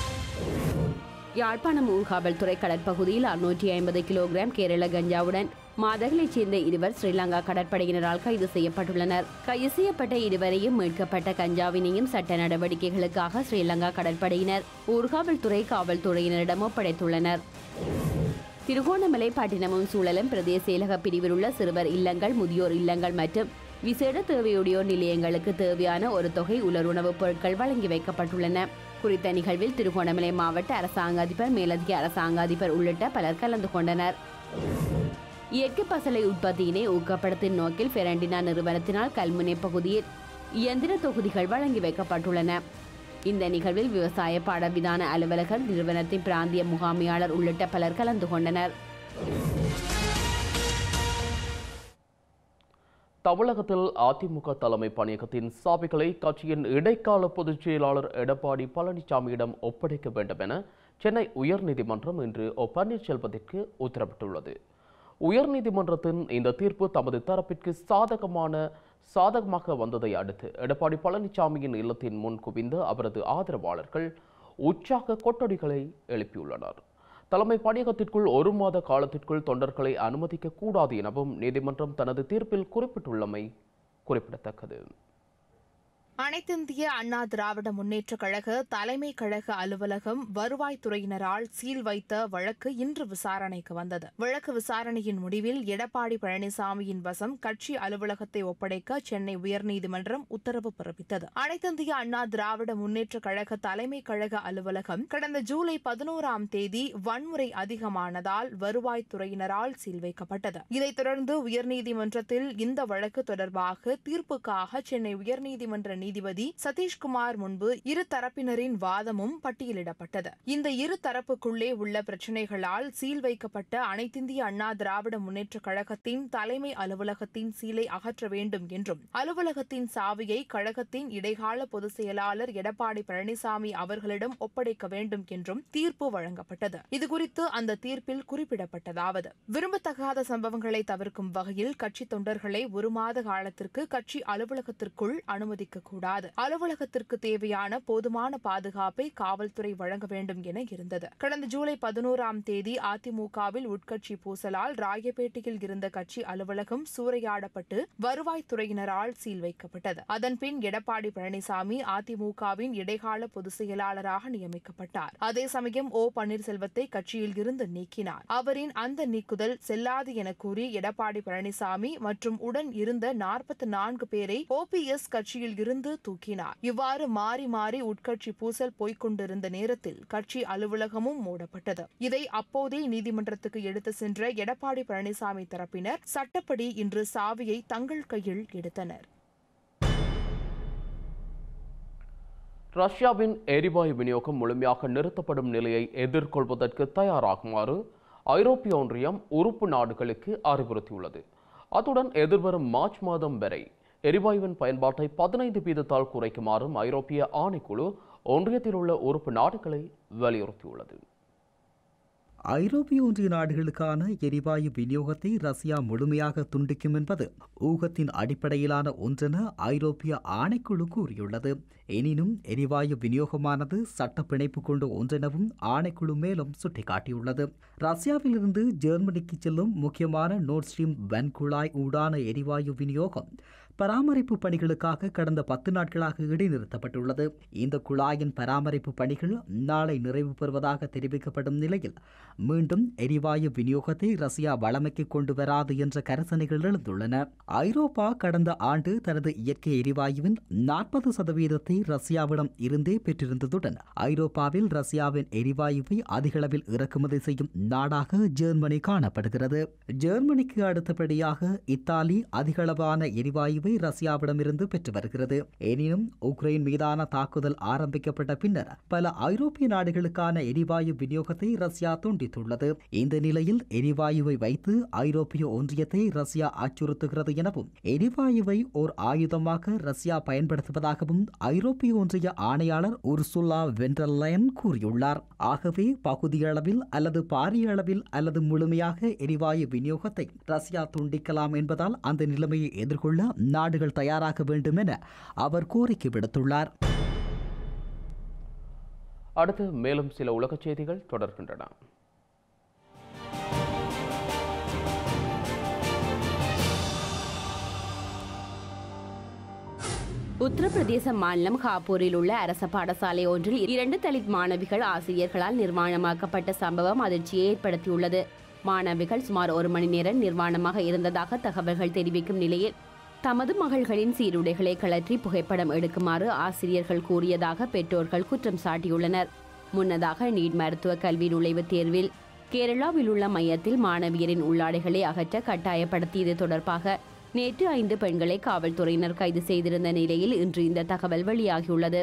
யாழ்ப்பாணம் ஊர்காவல்துறை கடற்பகுதியில் அறுநூற்றி ஐம்பது கிலோகிராம் கேரள கஞ்சாவுடன் மாதகளைச் சேர்ந்த இருவர் ஸ்ரீலங்கா கடற்படையினரால் கைது செய்யப்பட்டுள்ளனர் கைது செய்யப்பட்ட இருவரையும் மீட்கப்பட்ட கஞ்சாவினையும் சட்ட நடவடிக்கைகளுக்காக ஸ்ரீலங்கா கடற்படையினர் ஊர்காவல்துறை காவல்துறையினரிடம் ஒப்படைத்துள்ளனர் திருகோணமலை பட்டினமும் சூழலும் பிரதேச செயலக பிரிவில் உள்ள சிறுவர் இல்லங்கள் முதியோர் இல்லங்கள் மற்றும் விசேட தேவையுடையோர் நிலையங்களுக்கு தேவையான ஒரு தொகை உலருணவுப் பொருட்கள் வழங்கி வைக்கப்பட்டுள்ளன குறித்த நிகழ்வில் திருகோணமலை மாவட்ட அரசாங்க அதிபர் மேலதிக அரசாங்க அதிபர் உள்ளிட்ட பலர் கலந்து கொண்டனர் இயற்கை பசலை உற்பத்தியினை ஊக்கப்படுத்தும் நோக்கில் ஃபெரண்டினா நிறுவனத்தினால் கல்முனை பகுதியில் இயந்திர தொகுதிகள் வழங்கி வைக்கப்பட்டுள்ளன இந்த நிகழ்வில் விவசாய பாடவிதான அலுவலகர் நிறுவனத்தின் பிராந்திய முகாமையாளர் உள்ளிட்ட பலர் கலந்து கொண்டனர் தமிழகத்தில் அதிமுக தலைமை பணியகத்தின் சாவிகளை கட்சியின் இடைக்கால பொதுச் செயலாளர் எடப்பாடி பழனிசாமியிடம் ஒப்படைக்க வேண்டும் என சென்னை உயர்நீதிமன்றம் இன்று ஓ பன்னீர்செல்வத்திற்கு உத்தரவிட்டுள்ளது உயர்நீதிமன்றத்தின் இந்த தீர்ப்பு தமது தரப்பிற்கு சாதகமான சாதகமாக வந்ததை அடுத்து எடப்பாடி பழனிசாமியின் இல்லத்தின் முன் குவிந்த அவரது ஆதரவாளர்கள் உற்சாக கொட்டடிகளை எழுப்பியுள்ளனர் தலைமை பணியகத்திற்குள் ஒரு மாத காலத்திற்குள் தொண்டர்களை அனுமதிக்க கூடாது எனவும் நீதிமன்றம் தனது தீர்ப்பில் குறிப்பிட்டுள்ளமை குறிப்பிடத்தக்கது அனைத்திந்திய அண்ணா திராவிட முன்னேற்றக் கழக தலைமை கழக அலுவலகம் வருவாய்த்துறையினரால் சீல் வைத்த வழக்கு இன்று விசாரணைக்கு வந்தது வழக்கு விசாரணையின் முடிவில் எடப்பாடி பழனிசாமியின் வசம் கட்சி அலுவலகத்தை ஒப்படைக்க சென்னை உயர்நீதிமன்றம் உத்தரவு பிறப்பித்தது அனைத்திந்திய அண்ணா திராவிட முன்னேற்றக் கழக தலைமை கழக அலுவலகம் கடந்த ஜூலை பதினோராம் தேதி வன்முறை அதிகமானதால் வருவாய்த்துறையினரால் சீல் வைக்கப்பட்டது இதைத் தொடர்ந்து உயர்நீதிமன்றத்தில் இந்த வழக்கு தொடர்பாக தீர்ப்புக்காக சென்னை உயர்நீதிமன்ற நீதிபதி சதீஷ்குமார் முன்பு இரு தரப்பினரின் வாதமும் பட்டியலிடப்பட்டது இந்த இரு தரப்புக்குள்ளே உள்ள பிரச்சினைகளால் சீல் வைக்கப்பட்ட அனைத்திந்திய அண்ணா திராவிட முன்னேற்றக் கழகத்தின் தலைமை அலுவலகத்தின் சீலை அகற்ற வேண்டும் என்றும் அலுவலகத்தின் சாவியை கழகத்தின் இடைக்கால பொதுச் செயலாளர் எடப்பாடி பழனிசாமி அவர்களிடம் ஒப்படைக்க வேண்டும் என்றும் தீர்ப்பு வழங்கப்பட்டது இதுகுறித்து அந்த தீர்ப்பில் குறிப்பிடப்பட்டதாவது விரும்பத்தகாத சம்பவங்களை தவிர்க்கும் வகையில் கட்சி தொண்டர்களை ஒரு மாத காலத்திற்கு கட்சி அலுவலகத்திற்குள் அனுமதிக்க கூடாது அலுவலகத்திற்கு தேவையான போதுமான பாதுகாப்பை காவல்துறை வழங்க வேண்டும் என இருந்தது கடந்த ஜூலை பதினோராம் தேதி அதிமுகவில் உட்கட்சி பூசலால் ராயப்பேட்டையில் இருந்த கட்சி அலுவலகம் சூறையாடப்பட்டு வருவாய்த்துறையினரால் சீல் வைக்கப்பட்டது அதன்பின் எடப்பாடி பழனிசாமி அதிமுகவின் இடைக்கால பொதுச் செயலாளராக நியமிக்கப்பட்டார் அதே சமயம் ஓ பன்னீர்செல்வத்தை கட்சியில் இருந்து நீக்கினார் அவரின் அந்த நீக்குதல் செல்லாது என கூறி எடப்பாடி பழனிசாமி மற்றும் உடன் இருந்த நாற்பத்தி நான்கு பேரை ஓபிஎஸ் கட்சியில் இருந்து தூக்கினார் இவ்வாறு மாறி மாறி உட்கட்சி பூசல் போய்க் கொண்டிருந்த நேரத்தில் கட்சி அலுவலகமும் மூடப்பட்டது இதை அப்போதே நீதிமன்றத்துக்கு எடுத்து சென்ற எடப்பாடி பழனிசாமி தரப்பினர் சட்டப்படி இன்று சாவியை தங்கள் கையில் எடுத்தனர் ரஷ்யாவின் எரிவாயு விநியோகம் முழுமையாக நிறுத்தப்படும் நிலையை எதிர்கொள்வதற்கு தயாராகுமாறு ஐரோப்பிய ஒன்றியம் உறுப்பு நாடுகளுக்கு அறிவுறுத்தியுள்ளது அத்துடன் எதிர்வரும் மார்ச் மாதம் வரை எரிவாயுவின் பயன்பாட்டை பதினைந்து வீதத்தால் குறைக்குமாறும் ஐரோப்பிய ஆணைக்குழு ஒன்றியத்தில் உள்ள உறுப்பு நாடுகளை வலியுறுத்தியுள்ளது ஐரோப்பிய ஒன்றிய நாடுகளுக்கான எரிவாயு விநியோகத்தை ரஷ்யா முழுமையாக துண்டிக்கும் என்பது ஊகத்தின் அடிப்படையிலான ஒன்றென ஐரோப்பிய ஆணைக்குழு கூறியுள்ளது எனினும் எரிவாயு விநியோகமானது சட்ட பிணைப்பு கொண்ட ஒன்றெனவும் ஆணைக்குழு மேலும் சுட்டிக்காட்டியுள்ளது ரஷ்யாவிலிருந்து ஜெர்மனிக்கு செல்லும் முக்கியமான நோட் ஸ்ட்ரீம் வன்குழாய் ஊடான எரிவாயு விநியோகம் பராமரிப்பு பணிகளுக்காக கடந்த பத்து நாட்களாக இடைநிறுத்தப்பட்டுள்ளது இந்த குழாயின் பராமரிப்பு பணிகள் நாளை நிறைவு பெறுவதாக தெரிவிக்கப்படும் நிலையில் மீண்டும் எரிவாயு விநியோகத்தை ரஷ்யா வளமைக்கு கொண்டு வராது என்ற கரசனைகள் எழுந்துள்ளன ஐரோப்பா கடந்த ஆண்டு தனது இயற்கை எரிவாயுவின் நாற்பது சதவீதத்தை ரஷ்யாவிடம் இருந்தே பெற்றிருந்ததுடன் ஐரோப்பாவில் ரஷ்யாவின் எரிவாயுவை அதிகளவில் இறக்குமதி செய்யும் நாடாக ஜெர்மனி காணப்படுகிறது ஜெர்மனிக்கு அடுத்தபடியாக இத்தாலி அதிகளவான எரிவாயு எரிவாயுவை ரஷ்யாவிடமிருந்து பெற்று வருகிறது எனினும் உக்ரைன் மீதான தாக்குதல் ஆரம்பிக்கப்பட்ட பின்னர் பல ஐரோப்பிய நாடுகளுக்கான எரிவாயு விநியோகத்தை ரஷ்யா துண்டித்துள்ளது இந்த நிலையில் எரிவாயுவை வைத்து ஐரோப்பிய ஒன்றியத்தை ரஷ்யா அச்சுறுத்துகிறது எனவும் எரிவாயுவை ஓர் ஆயுதமாக ரஷ்யா பயன்படுத்துவதாகவும் ஐரோப்பிய ஒன்றிய ஆணையாளர் உர்சுலா வென்டர்லைன் கூறியுள்ளார் ஆகவே பகுதியளவில் அல்லது பாரிய அளவில் அல்லது முழுமையாக எரிவாயு விநியோகத்தை ரஷ்யா துண்டிக்கலாம் என்பதால் அந்த நிலைமையை எதிர்கொள்ள நாடுகள் தயாராக வேண்டும் என அவர் கோரிக்கை விடுத்துள்ளார் அடுத்து மேலும் சில உலகச் செய்திகள் தொடர்கின்றன உத்தரப்பிரதேச மாநிலம் காப்பூரில் உள்ள அரச பாடசாலை ஒன்றில் இரண்டு தலித் மாணவிகள் ஆசிரியர்களால் நிர்வாணமாக்கப்பட்ட சம்பவம் அதிர்ச்சியை ஏற்படுத்தியுள்ளது மாணவிகள் சுமார் ஒரு மணி நேரம் நிர்வாணமாக இருந்ததாக தகவல்கள் தெரிவிக்கும் நிலையில் தமது மகள்களின் சீருடைகளை கழற்றி புகைப்படம் எடுக்குமாறு ஆசிரியர்கள் கூறியதாக பெற்றோர்கள் குற்றம் சாட்டியுள்ளனர் முன்னதாக நீட் மருத்துவ கல்வி நுழைவுத் தேர்வில் கேரளாவில் உள்ள மையத்தில் மாணவியரின் உள்ளாடைகளை அகற்ற கட்டாயப்படுத்தியது தொடர்பாக நேற்று ஐந்து பெண்களை காவல்துறையினர் கைது செய்திருந்த நிலையில் இன்று இந்த தகவல் வெளியாகியுள்ளது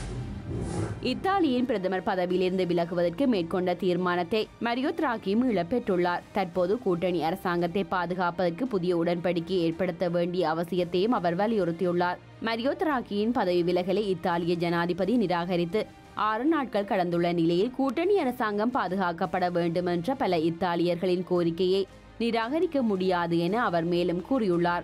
இத்தாலியின் பிரதமர் பதவியிலிருந்து விலகுவதற்கு மேற்கொண்ட தீர்மானத்தை மரியோ திராகி மீளப் பெற்றுள்ளார் தற்போது கூட்டணி அரசாங்கத்தை பாதுகாப்பதற்கு புதிய உடன்படிக்கை ஏற்படுத்த வேண்டிய அவசியத்தையும் அவர் வலியுறுத்தியுள்ளார் மரியோ திராகியின் பதவி விலகலை இத்தாலிய ஜனாதிபதி நிராகரித்து ஆறு நாட்கள் கடந்துள்ள நிலையில் கூட்டணி அரசாங்கம் பாதுகாக்கப்பட வேண்டும் என்ற பல இத்தாலியர்களின் கோரிக்கையை நிராகரிக்க முடியாது என அவர் மேலும் கூறியுள்ளார்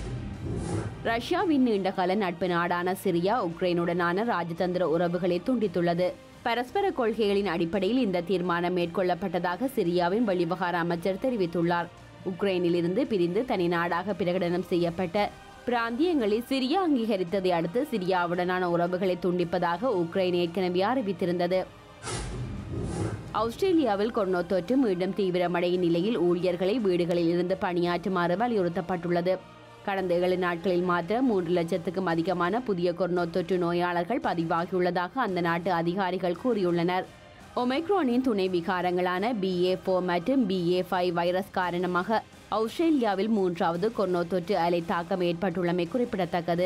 ரஷ்யாவின் நீண்டகால நட்பு நாடான சிரியா உக்ரைனுடனான ராஜதந்திர உறவுகளை துண்டித்துள்ளது பரஸ்பர கொள்கைகளின் அடிப்படையில் இந்த தீர்மானம் மேற்கொள்ளப்பட்டதாக சிரியாவின் வெளிவகார அமைச்சர் தெரிவித்துள்ளார் உக்ரைனிலிருந்து பிரிந்து தனி நாடாக பிரகடனம் செய்யப்பட்ட பிராந்தியங்களில் சிரியா அங்கீகரித்ததை அடுத்து சிரியாவுடனான உறவுகளை துண்டிப்பதாக உக்ரைன் ஏற்கனவே அறிவித்திருந்தது ஆஸ்திரேலியாவில் கொரோனா தொற்று மீண்டும் தீவிரமடையும் நிலையில் ஊழியர்களை வீடுகளில் இருந்து பணியாற்றுமாறு வலியுறுத்தப்பட்டுள்ளது கடந்த ஏழு நாட்களில் மாத்திரம் மூன்று லட்சத்துக்கும் அதிகமான புதிய கொரோனா தொற்று நோயாளர்கள் பதிவாகியுள்ளதாக அந்த நாட்டு அதிகாரிகள் கூறியுள்ளனர் ஒமைக்ரோனின் துணை விகாரங்களான பிஏ ஃபோர் மற்றும் பிஏ ஃபைவ் வைரஸ் காரணமாக ஆஸ்திரேலியாவில் மூன்றாவது கொரோனா தொற்று அலை தாக்கம் ஏற்பட்டுள்ளமை குறிப்பிடத்தக்கது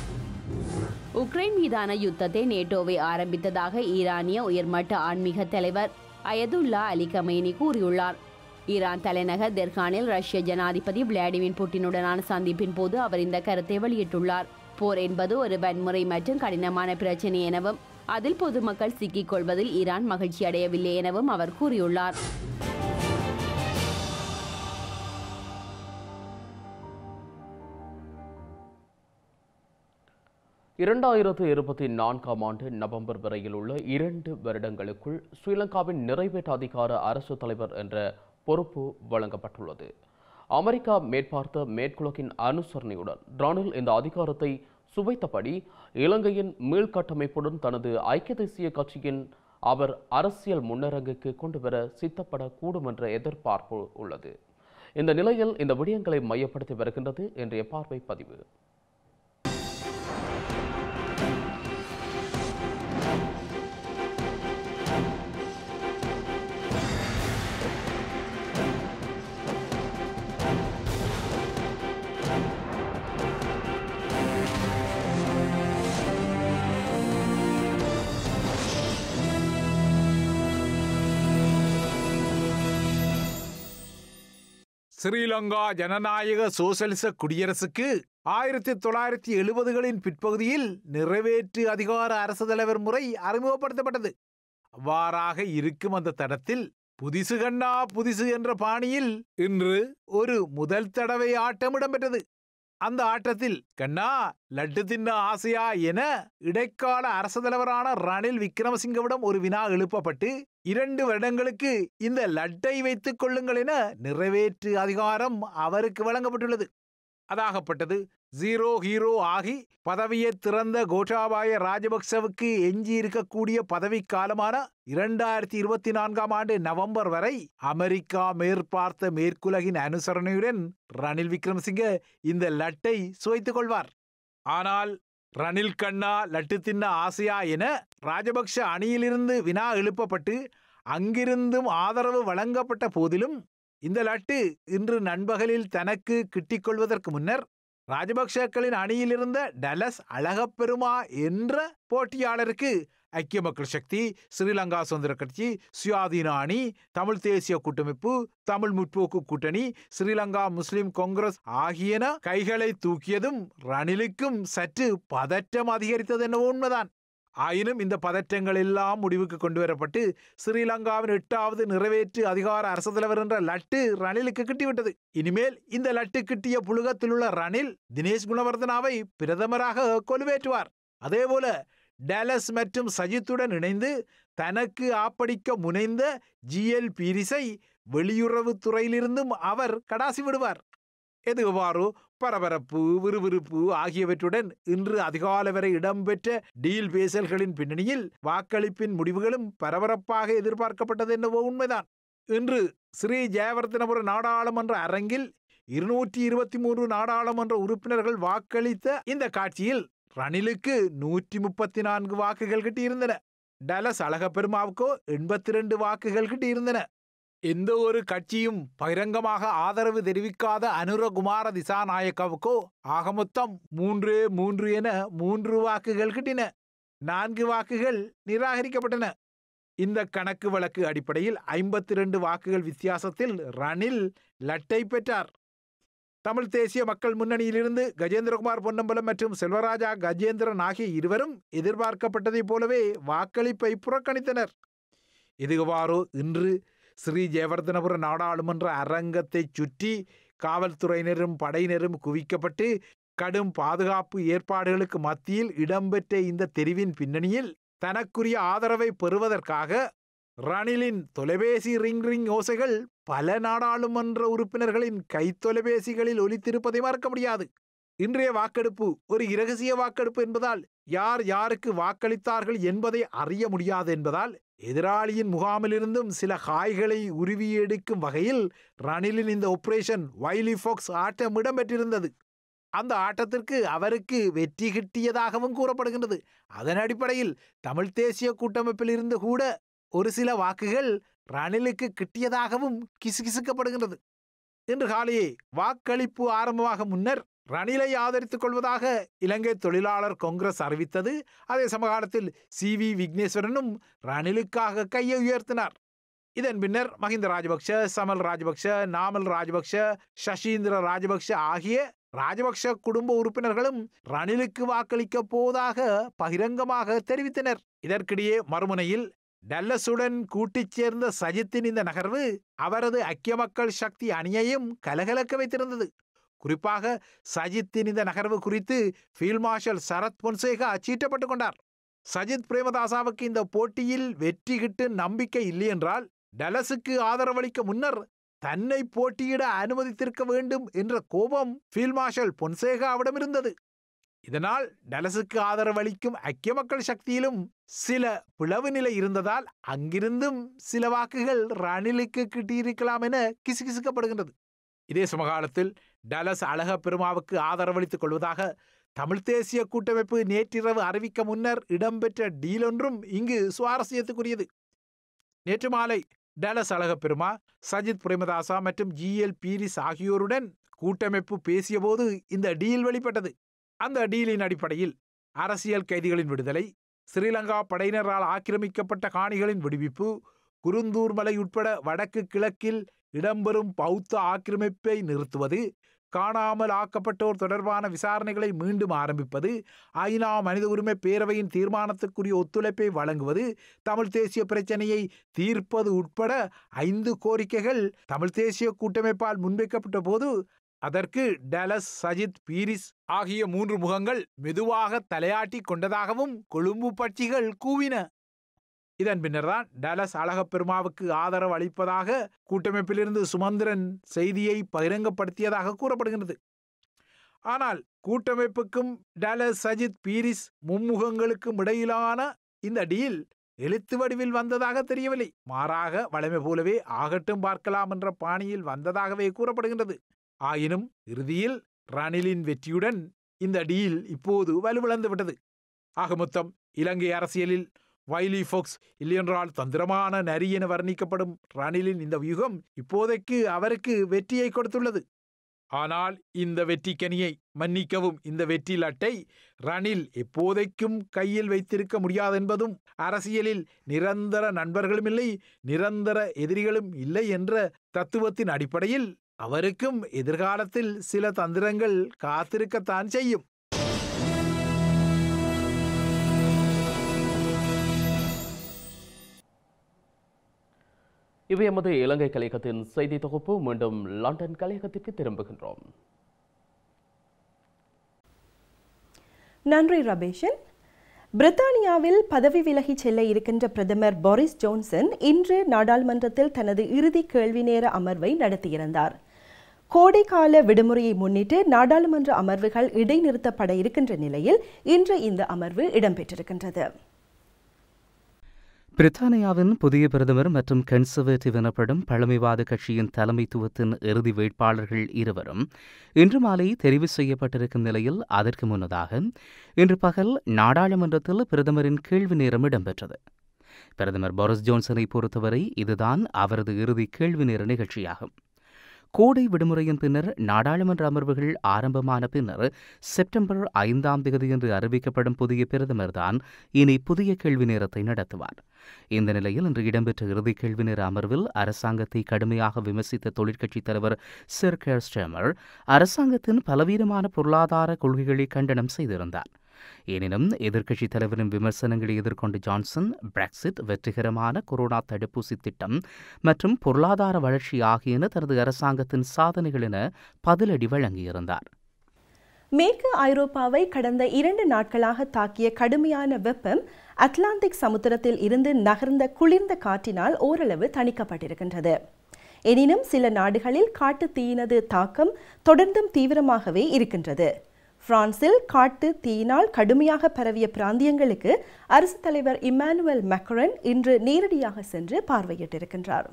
உக்ரைன் மீதான யுத்தத்தை நேட்டோவை ஆரம்பித்ததாக ஈரானிய உயர்மட்ட ஆன்மீக தலைவர் அயதுல்லா அலி கமேனி கூறியுள்ளார் ஈரான் தலைநகர் தெர்கானில் ரஷ்ய ஜனாதிபதி விளாடிமிர் புட்டினுடனான சந்திப்பின் போது அவர் இந்த கருத்தை வெளியிட்டுள்ளார் போர் என்பது ஒரு வன்முறை மற்றும் கடினமான பிரச்சனை எனவும் அதில் பொதுமக்கள் சிக்கிக் கொள்வதில் ஈரான் மகிழ்ச்சி அடையவில்லை எனவும் அவர் கூறியுள்ளார் இரண்டாயிரத்து இருபத்தி நான்காம் ஆண்டு நவம்பர் வரையில் உள்ள இரண்டு வருடங்களுக்குள் ஸ்ரீலங்காவின் நிறைவேற்ற அதிகார அரசு தலைவர் என்ற பொறுப்பு வழங்கப்பட்டுள்ளது அமெரிக்கா மேற்பார்த்த மேற்குலகின் அனுசரணையுடன் ரணில் இந்த அதிகாரத்தை சுவைத்தபடி இலங்கையின் மீள்கட்டமைப்புடன் தனது ஐக்கிய தேசிய கட்சியின் அவர் அரசியல் முன்னரங்குக்கு கொண்டு வர சித்தப்படக்கூடும் என்ற எதிர்பார்ப்பு உள்ளது இந்த நிலையில் இந்த விடயங்களை மையப்படுத்தி வருகின்றது இன்றைய பார்வை பதிவு ஸ்ரீலங்கா ஜனநாயக சோசலிச குடியரசுக்கு ஆயிரத்தி தொள்ளாயிரத்தி எழுபதுகளின் பிற்பகுதியில் நிறைவேற்று அதிகார அரசு தலைவர் முறை அறிமுகப்படுத்தப்பட்டது அவ்வாறாக இருக்கும் அந்த தடத்தில் புதிசு கண்ணா புதிசு என்ற பாணியில் இன்று ஒரு முதல் தடவை ஆட்டம் இடம்பெற்றது அந்த ஆட்டத்தில் கண்ணா லட்டு தின்ன ஆசையா என இடைக்கால அரசு தலைவரான ரணில் விக்ரமசிங்கவிடம் ஒரு வினா எழுப்பப்பட்டு இரண்டு வருடங்களுக்கு இந்த லட்டை வைத்துக் கொள்ளுங்கள் என நிறைவேற்று அதிகாரம் அவருக்கு வழங்கப்பட்டுள்ளது அதாகப்பட்டது ஜீரோ ஹீரோ ஆகி பதவியை திறந்த கோட்டாபாய ராஜபக்சவுக்கு எஞ்சி இருக்கக்கூடிய பதவி காலமான இரண்டாயிரத்தி இருபத்தி நான்காம் ஆண்டு நவம்பர் வரை அமெரிக்கா மேற்பார்த்த மேற்குலகின் அனுசரணையுடன் ரணில் விக்ரமசிங்க இந்த லட்டை சுவைத்துக் கொள்வார் ஆனால் ரணில் கண்ணா லட்டு தின்ன ஆசையா என ராஜபக்ஷ அணியிலிருந்து வினா எழுப்பப்பட்டு அங்கிருந்தும் ஆதரவு வழங்கப்பட்ட போதிலும் இந்த லட்டு இன்று நண்பகலில் தனக்கு கிட்டிக் கொள்வதற்கு முன்னர் ராஜபக்சக்களின் அணியில் இருந்த டலஸ் அழகப்பெருமா என்ற போட்டியாளருக்கு ஐக்கிய மக்கள் சக்தி ஸ்ரீலங்கா சுதந்திர கட்சி சுயாதீன அணி தமிழ் தேசிய கூட்டமைப்பு தமிழ் முற்போக்கு கூட்டணி ஸ்ரீலங்கா முஸ்லிம் காங்கிரஸ் ஆகியன கைகளை தூக்கியதும் ரணிலுக்கும் சற்று பதற்றம் அதிகரித்தது என்னவோ உண்மைதான் ஆயினும் இந்த பதற்றங்கள் எல்லாம் முடிவுக்கு கொண்டு வரப்பட்டு ஸ்ரீலங்காவின் எட்டாவது நிறைவேற்று அதிகார அரசு தலைவர் என்ற லட்டு ரணிலுக்கு கிட்டிவிட்டது இனிமேல் இந்த லட்டு கிட்டிய புழுகத்தில் உள்ள ரணில் தினேஷ் குணவர்தனாவை பிரதமராக கொலுவேற்றுவார் அதேபோல டேலஸ் மற்றும் சஜித்துடன் இணைந்து தனக்கு ஆப்படிக்க முனைந்த ஜிஎல் பீரிஸை வெளியுறவுத் துறையிலிருந்தும் அவர் கடாசி விடுவார் எது எவ்வாறு பரபரப்பு விறுவிறுப்பு ஆகியவற்றுடன் இன்று அதிகாலை வரை இடம்பெற்ற டீல் பேசல்களின் பின்னணியில் வாக்களிப்பின் முடிவுகளும் பரபரப்பாக எதிர்பார்க்கப்பட்டது என்னவோ உண்மைதான் இன்று ஸ்ரீ ஜெயவர்தனபுர நாடாளுமன்ற அரங்கில் இருநூற்றி இருபத்தி மூன்று நாடாளுமன்ற உறுப்பினர்கள் வாக்களித்த இந்த காட்சியில் ரணிலுக்கு நூற்றி முப்பத்தி நான்கு வாக்குகள் கிட்டியிருந்தன டலஸ் அழகப்பெருமாவுக்கோ எண்பத்தி ரெண்டு வாக்குகள் கிட்டியிருந்தன எந்த ஒரு கட்சியும் பகிரங்கமாக ஆதரவு தெரிவிக்காத அனுரகுமார திசாநாயக்காவுக்கோ ஆக மொத்தம் மூன்று மூன்று என மூன்று வாக்குகள் கிட்டின நான்கு வாக்குகள் நிராகரிக்கப்பட்டன இந்த கணக்கு வழக்கு அடிப்படையில் ஐம்பத்தி ரெண்டு வாக்குகள் வித்தியாசத்தில் ரணில் லட்டை பெற்றார் தமிழ் தேசிய மக்கள் முன்னணியிலிருந்து கஜேந்திரகுமார் பொன்னம்பலம் மற்றும் செல்வராஜா கஜேந்திரன் ஆகிய இருவரும் எதிர்பார்க்கப்பட்டதைப் போலவே வாக்களிப்பை புறக்கணித்தனர் இதுவாறு இன்று ஸ்ரீ ஜெயவர்தனபுர நாடாளுமன்ற அரங்கத்தைச் சுற்றி காவல்துறையினரும் படையினரும் குவிக்கப்பட்டு கடும் பாதுகாப்பு ஏற்பாடுகளுக்கு மத்தியில் இடம்பெற்ற இந்த தெரிவின் பின்னணியில் தனக்குரிய ஆதரவை பெறுவதற்காக ரணிலின் தொலைபேசி ரிங் ரிங் ஓசைகள் பல நாடாளுமன்ற உறுப்பினர்களின் கைத்தொலைபேசிகளில் ஒலித்திருப்பதை மறக்க முடியாது இன்றைய வாக்கெடுப்பு ஒரு இரகசிய வாக்கெடுப்பு என்பதால் யார் யாருக்கு வாக்களித்தார்கள் என்பதை அறிய முடியாது என்பதால் எதிராளியின் முகாமிலிருந்தும் சில காய்களை உருவி எடுக்கும் வகையில் ரணிலின் இந்த ஆபரேஷன் வைலி ஃபாக்ஸ் ஆட்டம் இடம்பெற்றிருந்தது அந்த ஆட்டத்திற்கு அவருக்கு வெற்றி கிட்டியதாகவும் கூறப்படுகின்றது அதன் அடிப்படையில் தமிழ் தேசிய கூட்டமைப்பில் இருந்து கூட ஒரு சில வாக்குகள் ரணிலுக்கு கிட்டியதாகவும் கிசுகிசுக்கப்படுகின்றது இன்று காலையே வாக்களிப்பு ஆரம்பமாக முன்னர் ரணிலை ஆதரித்துக் கொள்வதாக இலங்கை தொழிலாளர் காங்கிரஸ் அறிவித்தது அதே சமகாலத்தில் சி வி விக்னேஸ்வரனும் ரணிலுக்காக கையை உயர்த்தினார் இதன் பின்னர் மஹிந்த ராஜபக்ஷ சமல் ராஜபக்ஷ நாமல் ராஜபக்ஷ சசீந்திர ராஜபக்ஷ ஆகிய ராஜபக்ஷ குடும்ப உறுப்பினர்களும் ரணிலுக்கு வாக்களிக்கப் போவதாக பகிரங்கமாக தெரிவித்தனர் இதற்கிடையே மறுமுனையில் டல்லஸுடன் கூட்டிச் சேர்ந்த சஜித்தின் இந்த நகர்வு அவரது ஐக்கிய மக்கள் சக்தி அணியையும் கலகலக்க வைத்திருந்தது குறிப்பாக சஜித்தின் இந்த நகர்வு குறித்து ஃபீல்ட் மார்ஷல் சரத் பொன்சேகா அச்சீட்டப்பட்டுக் கொண்டார் சஜித் பிரேமதாசாவுக்கு இந்த போட்டியில் வெற்றி கிட்டு நம்பிக்கை இல்லை என்றால் டலஸுக்கு ஆதரவளிக்க முன்னர் தன்னை போட்டியிட அனுமதித்திருக்க வேண்டும் என்ற கோபம் ஃபீல்ட் மார்ஷல் பொன்சேகாவிடம் இருந்தது இதனால் டலஸுக்கு ஆதரவளிக்கும் ஐக்கிய மக்கள் சக்தியிலும் சில பிளவு நிலை இருந்ததால் அங்கிருந்தும் சில வாக்குகள் ரணிலுக்கு கிட்டியிருக்கலாம் என கிசுகிசுக்கப்படுகின்றது இதே சமகாலத்தில் டலஸ் அழக பெருமாவுக்கு ஆதரவளித்துக் கொள்வதாக தமிழ் தேசிய கூட்டமைப்பு நேற்றிரவு அறிவிக்க முன்னர் இடம்பெற்ற டீல் ஒன்றும் இங்கு சுவாரஸ்யத்துக்குரியது நேற்று மாலை டலஸ் அழக பெருமா சஜித் பிரேமதாசா மற்றும் ஜிஎல் பீரிஸ் ஆகியோருடன் கூட்டமைப்பு பேசியபோது இந்த டீல் வெளிப்பட்டது அந்த டீலின் அடிப்படையில் அரசியல் கைதிகளின் விடுதலை ஸ்ரீலங்கா படையினரால் ஆக்கிரமிக்கப்பட்ட காணிகளின் விடுவிப்பு குருந்தூர் மலை உட்பட வடக்கு கிழக்கில் இடம்பெறும் பௌத்த ஆக்கிரமிப்பை நிறுத்துவது காணாமல் ஆக்கப்பட்டோர் தொடர்பான விசாரணைகளை மீண்டும் ஆரம்பிப்பது ஐநா மனித உரிமை பேரவையின் தீர்மானத்துக்குரிய ஒத்துழைப்பை வழங்குவது தமிழ் தேசிய பிரச்சனையை தீர்ப்பது உட்பட ஐந்து கோரிக்கைகள் தமிழ் தேசிய கூட்டமைப்பால் முன்வைக்கப்பட்ட போது அதற்கு டலஸ் சஜித் பீரிஸ் ஆகிய மூன்று முகங்கள் மெதுவாக தலையாட்டி கொண்டதாகவும் கொழும்பு பட்சிகள் கூவின இதன் பின்னர்தான் டலஸ் அழகப்பெருமாவுக்கு ஆதரவு அளிப்பதாக கூட்டமைப்பிலிருந்து சுமந்திரன் செய்தியை பகிரங்கப்படுத்தியதாக கூறப்படுகின்றது ஆனால் கூட்டமைப்புக்கும் டலஸ் சஜித் பீரிஸ் மும்முகங்களுக்கும் இடையிலான இந்த டீல் எழுத்து வடிவில் வந்ததாக தெரியவில்லை மாறாக வளமை போலவே ஆகட்டும் பார்க்கலாம் என்ற பாணியில் வந்ததாகவே கூறப்படுகின்றது ஆயினும் இறுதியில் ரணிலின் வெற்றியுடன் இந்த டீல் இப்போது வலுவிழந்து விட்டது ஆக மொத்தம் இலங்கை அரசியலில் வைலி ஃபோக்ஸ் இல்லையென்றால் தந்திரமான நரி என வர்ணிக்கப்படும் ரணிலின் இந்த வியூகம் இப்போதைக்கு அவருக்கு வெற்றியை கொடுத்துள்ளது ஆனால் இந்த வெற்றிக்கனியை மன்னிக்கவும் இந்த வெற்றி லட்டை ரணில் எப்போதைக்கும் கையில் வைத்திருக்க முடியாது என்பதும் அரசியலில் நிரந்தர நண்பர்களும் இல்லை நிரந்தர எதிரிகளும் இல்லை என்ற தத்துவத்தின் அடிப்படையில் அவருக்கும் எதிர்காலத்தில் சில தந்திரங்கள் காத்திருக்கத்தான் செய்யும் இவை எமது இலங்கை கலையகத்தின் செய்தி தொகுப்பு மீண்டும் லண்டன் கலையகத்திற்கு திரும்புகின்றோம் நன்றி ரபேஷன் பிரித்தானியாவில் பதவி விலகிச் செல்ல இருக்கின்ற பிரதமர் போரிஸ் ஜோன்சன் இன்று நாடாளுமன்றத்தில் தனது இறுதி கேள்வி நேர அமர்வை நடத்தியிருந்தார் கோடைக்கால விடுமுறையை முன்னிட்டு நாடாளுமன்ற அமர்வுகள் இடைநிறுத்தப்பட இருக்கின்ற நிலையில் இன்று இந்த அமர்வு இடம்பெற்றிருக்கின்றது பிரித்தானியாவின் புதிய பிரதமர் மற்றும் கன்சர்வேட்டிவ் எனப்படும் பழமைவாத கட்சியின் தலைமைத்துவத்தின் இறுதி வேட்பாளர்கள் இருவரும் இன்று மாலை தெரிவு செய்யப்பட்டிருக்கும் நிலையில் அதற்கு முன்னதாக இன்று பகல் நாடாளுமன்றத்தில் பிரதமரின் கேள்வி நேரம் இடம்பெற்றது பிரதமர் போரிஸ் ஜோன்சனை பொறுத்தவரை இதுதான் அவரது இறுதி கேள்வி நேர நிகழ்ச்சியாகும் கோடை விடுமுறையின் பின்னர் நாடாளுமன்ற அமர்வுகள் ஆரம்பமான பின்னர் செப்டம்பர் ஐந்தாம் தேதி என்று அறிவிக்கப்படும் புதிய பிரதமர்தான் இனி புதிய கேள்வி நேரத்தை நடத்துவார் இந்த நிலையில் இன்று இடம்பெற்ற இறுதி கேள்வி நேர அமர்வில் அரசாங்கத்தை கடுமையாக விமர்சித்த தொழிற்கட்சித் தலைவர் சிர் கேர் ஸ்டேமர் அரசாங்கத்தின் பலவீனமான பொருளாதார கொள்கைகளை கண்டனம் செய்திருந்தார் எனினும் எதிர்க்கட்சித் தலைவரின் விமர்சனங்களை எதிர்கொண்ட ஜான்சன் பிரெக்சிட் வெற்றிகரமான கொரோனா தடுப்பூசி திட்டம் மற்றும் பொருளாதார வளர்ச்சி ஆகியன தனது அரசாங்கத்தின் சாதனைகள் என பதிலடி வழங்கியிருந்தார் மேற்கு ஐரோப்பாவை கடந்த இரண்டு நாட்களாக தாக்கிய கடுமையான வெப்பம் அட்லாந்திக் சமுத்திரத்தில் இருந்து நகர்ந்த குளிர்ந்த காற்றினால் ஓரளவு தணிக்கப்பட்டிருக்கின்றது எனினும் சில நாடுகளில் காட்டு தீயினது தாக்கம் தொடர்ந்தும் தீவிரமாகவே இருக்கின்றது பிரான்சில் காட்டு தீயினால் கடுமையாக பரவிய பிராந்தியங்களுக்கு அரசு தலைவர் இம்மானுவேல் மேக்ரன் இன்று நேரடியாக சென்று பார்வையிட்டிருக்கின்றார்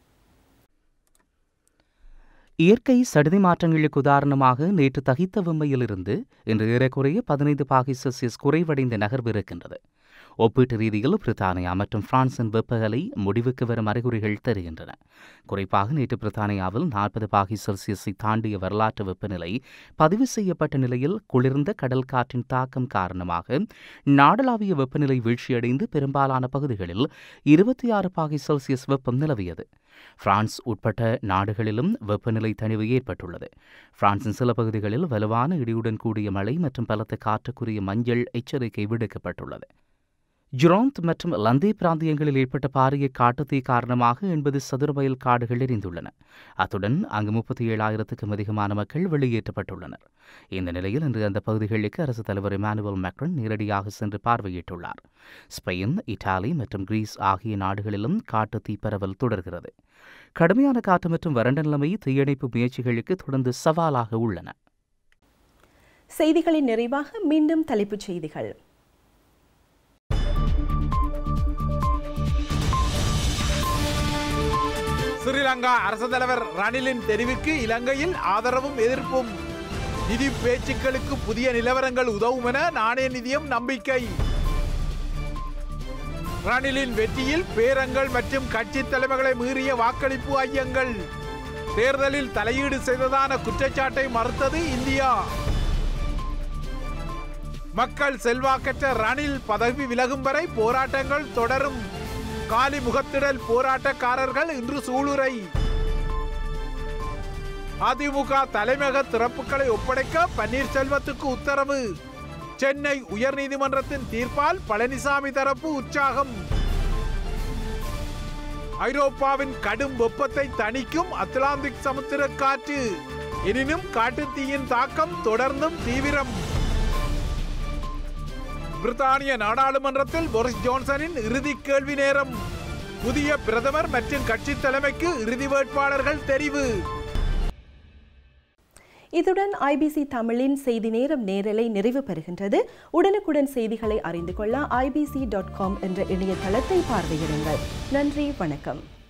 இயற்கை சடுதி மாற்றங்களுக்கு உதாரணமாக நேற்று தகித்த வெம்மையிலிருந்து இன்று ஏறக்குறைய பதினைந்து பாகை செல்சியஸ் குறைவடைந்த நகர்வு இருக்கின்றது ஒப்பீட்டு ரீதியில் பிரித்தானியா மற்றும் பிரான்சின் வெப்பகலை முடிவுக்கு வரும் அறிகுறிகள் தெரிகின்றன குறிப்பாக நேற்று பிரித்தானியாவில் நாற்பது பாகை செல்சியஸை தாண்டிய வரலாற்று வெப்பநிலை பதிவு செய்யப்பட்ட நிலையில் குளிர்ந்த கடல் காற்றின் தாக்கம் காரணமாக நாடளாவிய வெப்பநிலை வீழ்ச்சியடைந்து பெரும்பாலான பகுதிகளில் இருபத்தி ஆறு பாகை செல்சியஸ் வெப்பம் நிலவியது பிரான்ஸ் உட்பட்ட நாடுகளிலும் வெப்பநிலை தணிவு ஏற்பட்டுள்ளது பிரான்சின் சில பகுதிகளில் வலுவான இடியுடன் கூடிய மழை மற்றும் பலத்த காற்றுக்குரிய மஞ்சள் எச்சரிக்கை விடுக்கப்பட்டுள்ளது ஜுராந்த் மற்றும் லந்தே பிராந்தியங்களில் ஏற்பட்ட பாரிய காட்டுத்தீ காரணமாக எண்பது சதுர மைல் காடுகள் எரிந்துள்ளன அத்துடன் அங்கு முப்பத்தி ஏழாயிரத்துக்கும் அதிகமான மக்கள் வெளியேற்றப்பட்டுள்ளனர் இந்த நிலையில் இன்று அந்த பகுதிகளுக்கு அரசு தலைவர் இமானுவல் மேக்ரன் நேரடியாக சென்று பார்வையிட்டுள்ளார் ஸ்பெயின் இத்தாலி மற்றும் கிரீஸ் ஆகிய நாடுகளிலும் காட்டுத்தீ பரவல் தொடர்கிறது கடுமையான காற்று மற்றும் வறண்ட நிலைமை தீயணைப்பு முயற்சிகளுக்கு தொடர்ந்து சவாலாக உள்ளன செய்திகளின் நிறைவாக மீண்டும் தலைப்புச் செய்திகள் ஸ்ரீலங்கா அரசு தலைவர் ரணிலின் தெரிவுக்கு இலங்கையில் ஆதரவும் எதிர்ப்பும் நிதி பேச்சுக்களுக்கு புதிய நிலவரங்கள் உதவும் என நாணய நிதியம் நம்பிக்கை ரணிலின் வெற்றியில் பேரங்கள் மற்றும் கட்சி தலைவர்களை மீறிய வாக்களிப்பு ஐயங்கள் தேர்தலில் தலையீடு செய்ததான குற்றச்சாட்டை மறுத்தது இந்தியா மக்கள் செல்வாக்கற்ற ரணில் பதவி விலகும் வரை போராட்டங்கள் தொடரும் காலி முகத்திடல் போராட்டக்காரர்கள் இன்று சூளுரை அதிமுக தலைமையக திறப்புகளை ஒப்படைக்க பன்னீர்செல்வத்துக்கு உத்தரவு சென்னை உயர்நீதிமன்றத்தின் தீர்ப்பால் பழனிசாமி தரப்பு உற்சாகம் ஐரோப்பாவின் கடும் வெப்பத்தை தணிக்கும் அத்லாந்திக் சமுத்திர காற்று எனினும் காட்டுத்தீயின் தாக்கம் தொடர்ந்தும் தீவிரம் பிரித்தானிய நாடாளுமன்றத்தில் போரிஸ் ஜான்சனின் இறுதி கேள்வி நேரம் புதிய பிரதமர் மற்றும் கட்சி தலைமைக்கு இறுதி வேட்பாளர்கள் தெரிவு இத்துடன் ஐபிசி தமிழின் செய்தி நேரம் நேரலை நிறைவு பெறுகின்றது உடனுக்குடன் செய்திகளை அறிந்து கொள்ள ஐபிசி டாட் காம் என்ற இணையதளத்தை பார்வையிடுங்கள் நன்றி வணக்கம்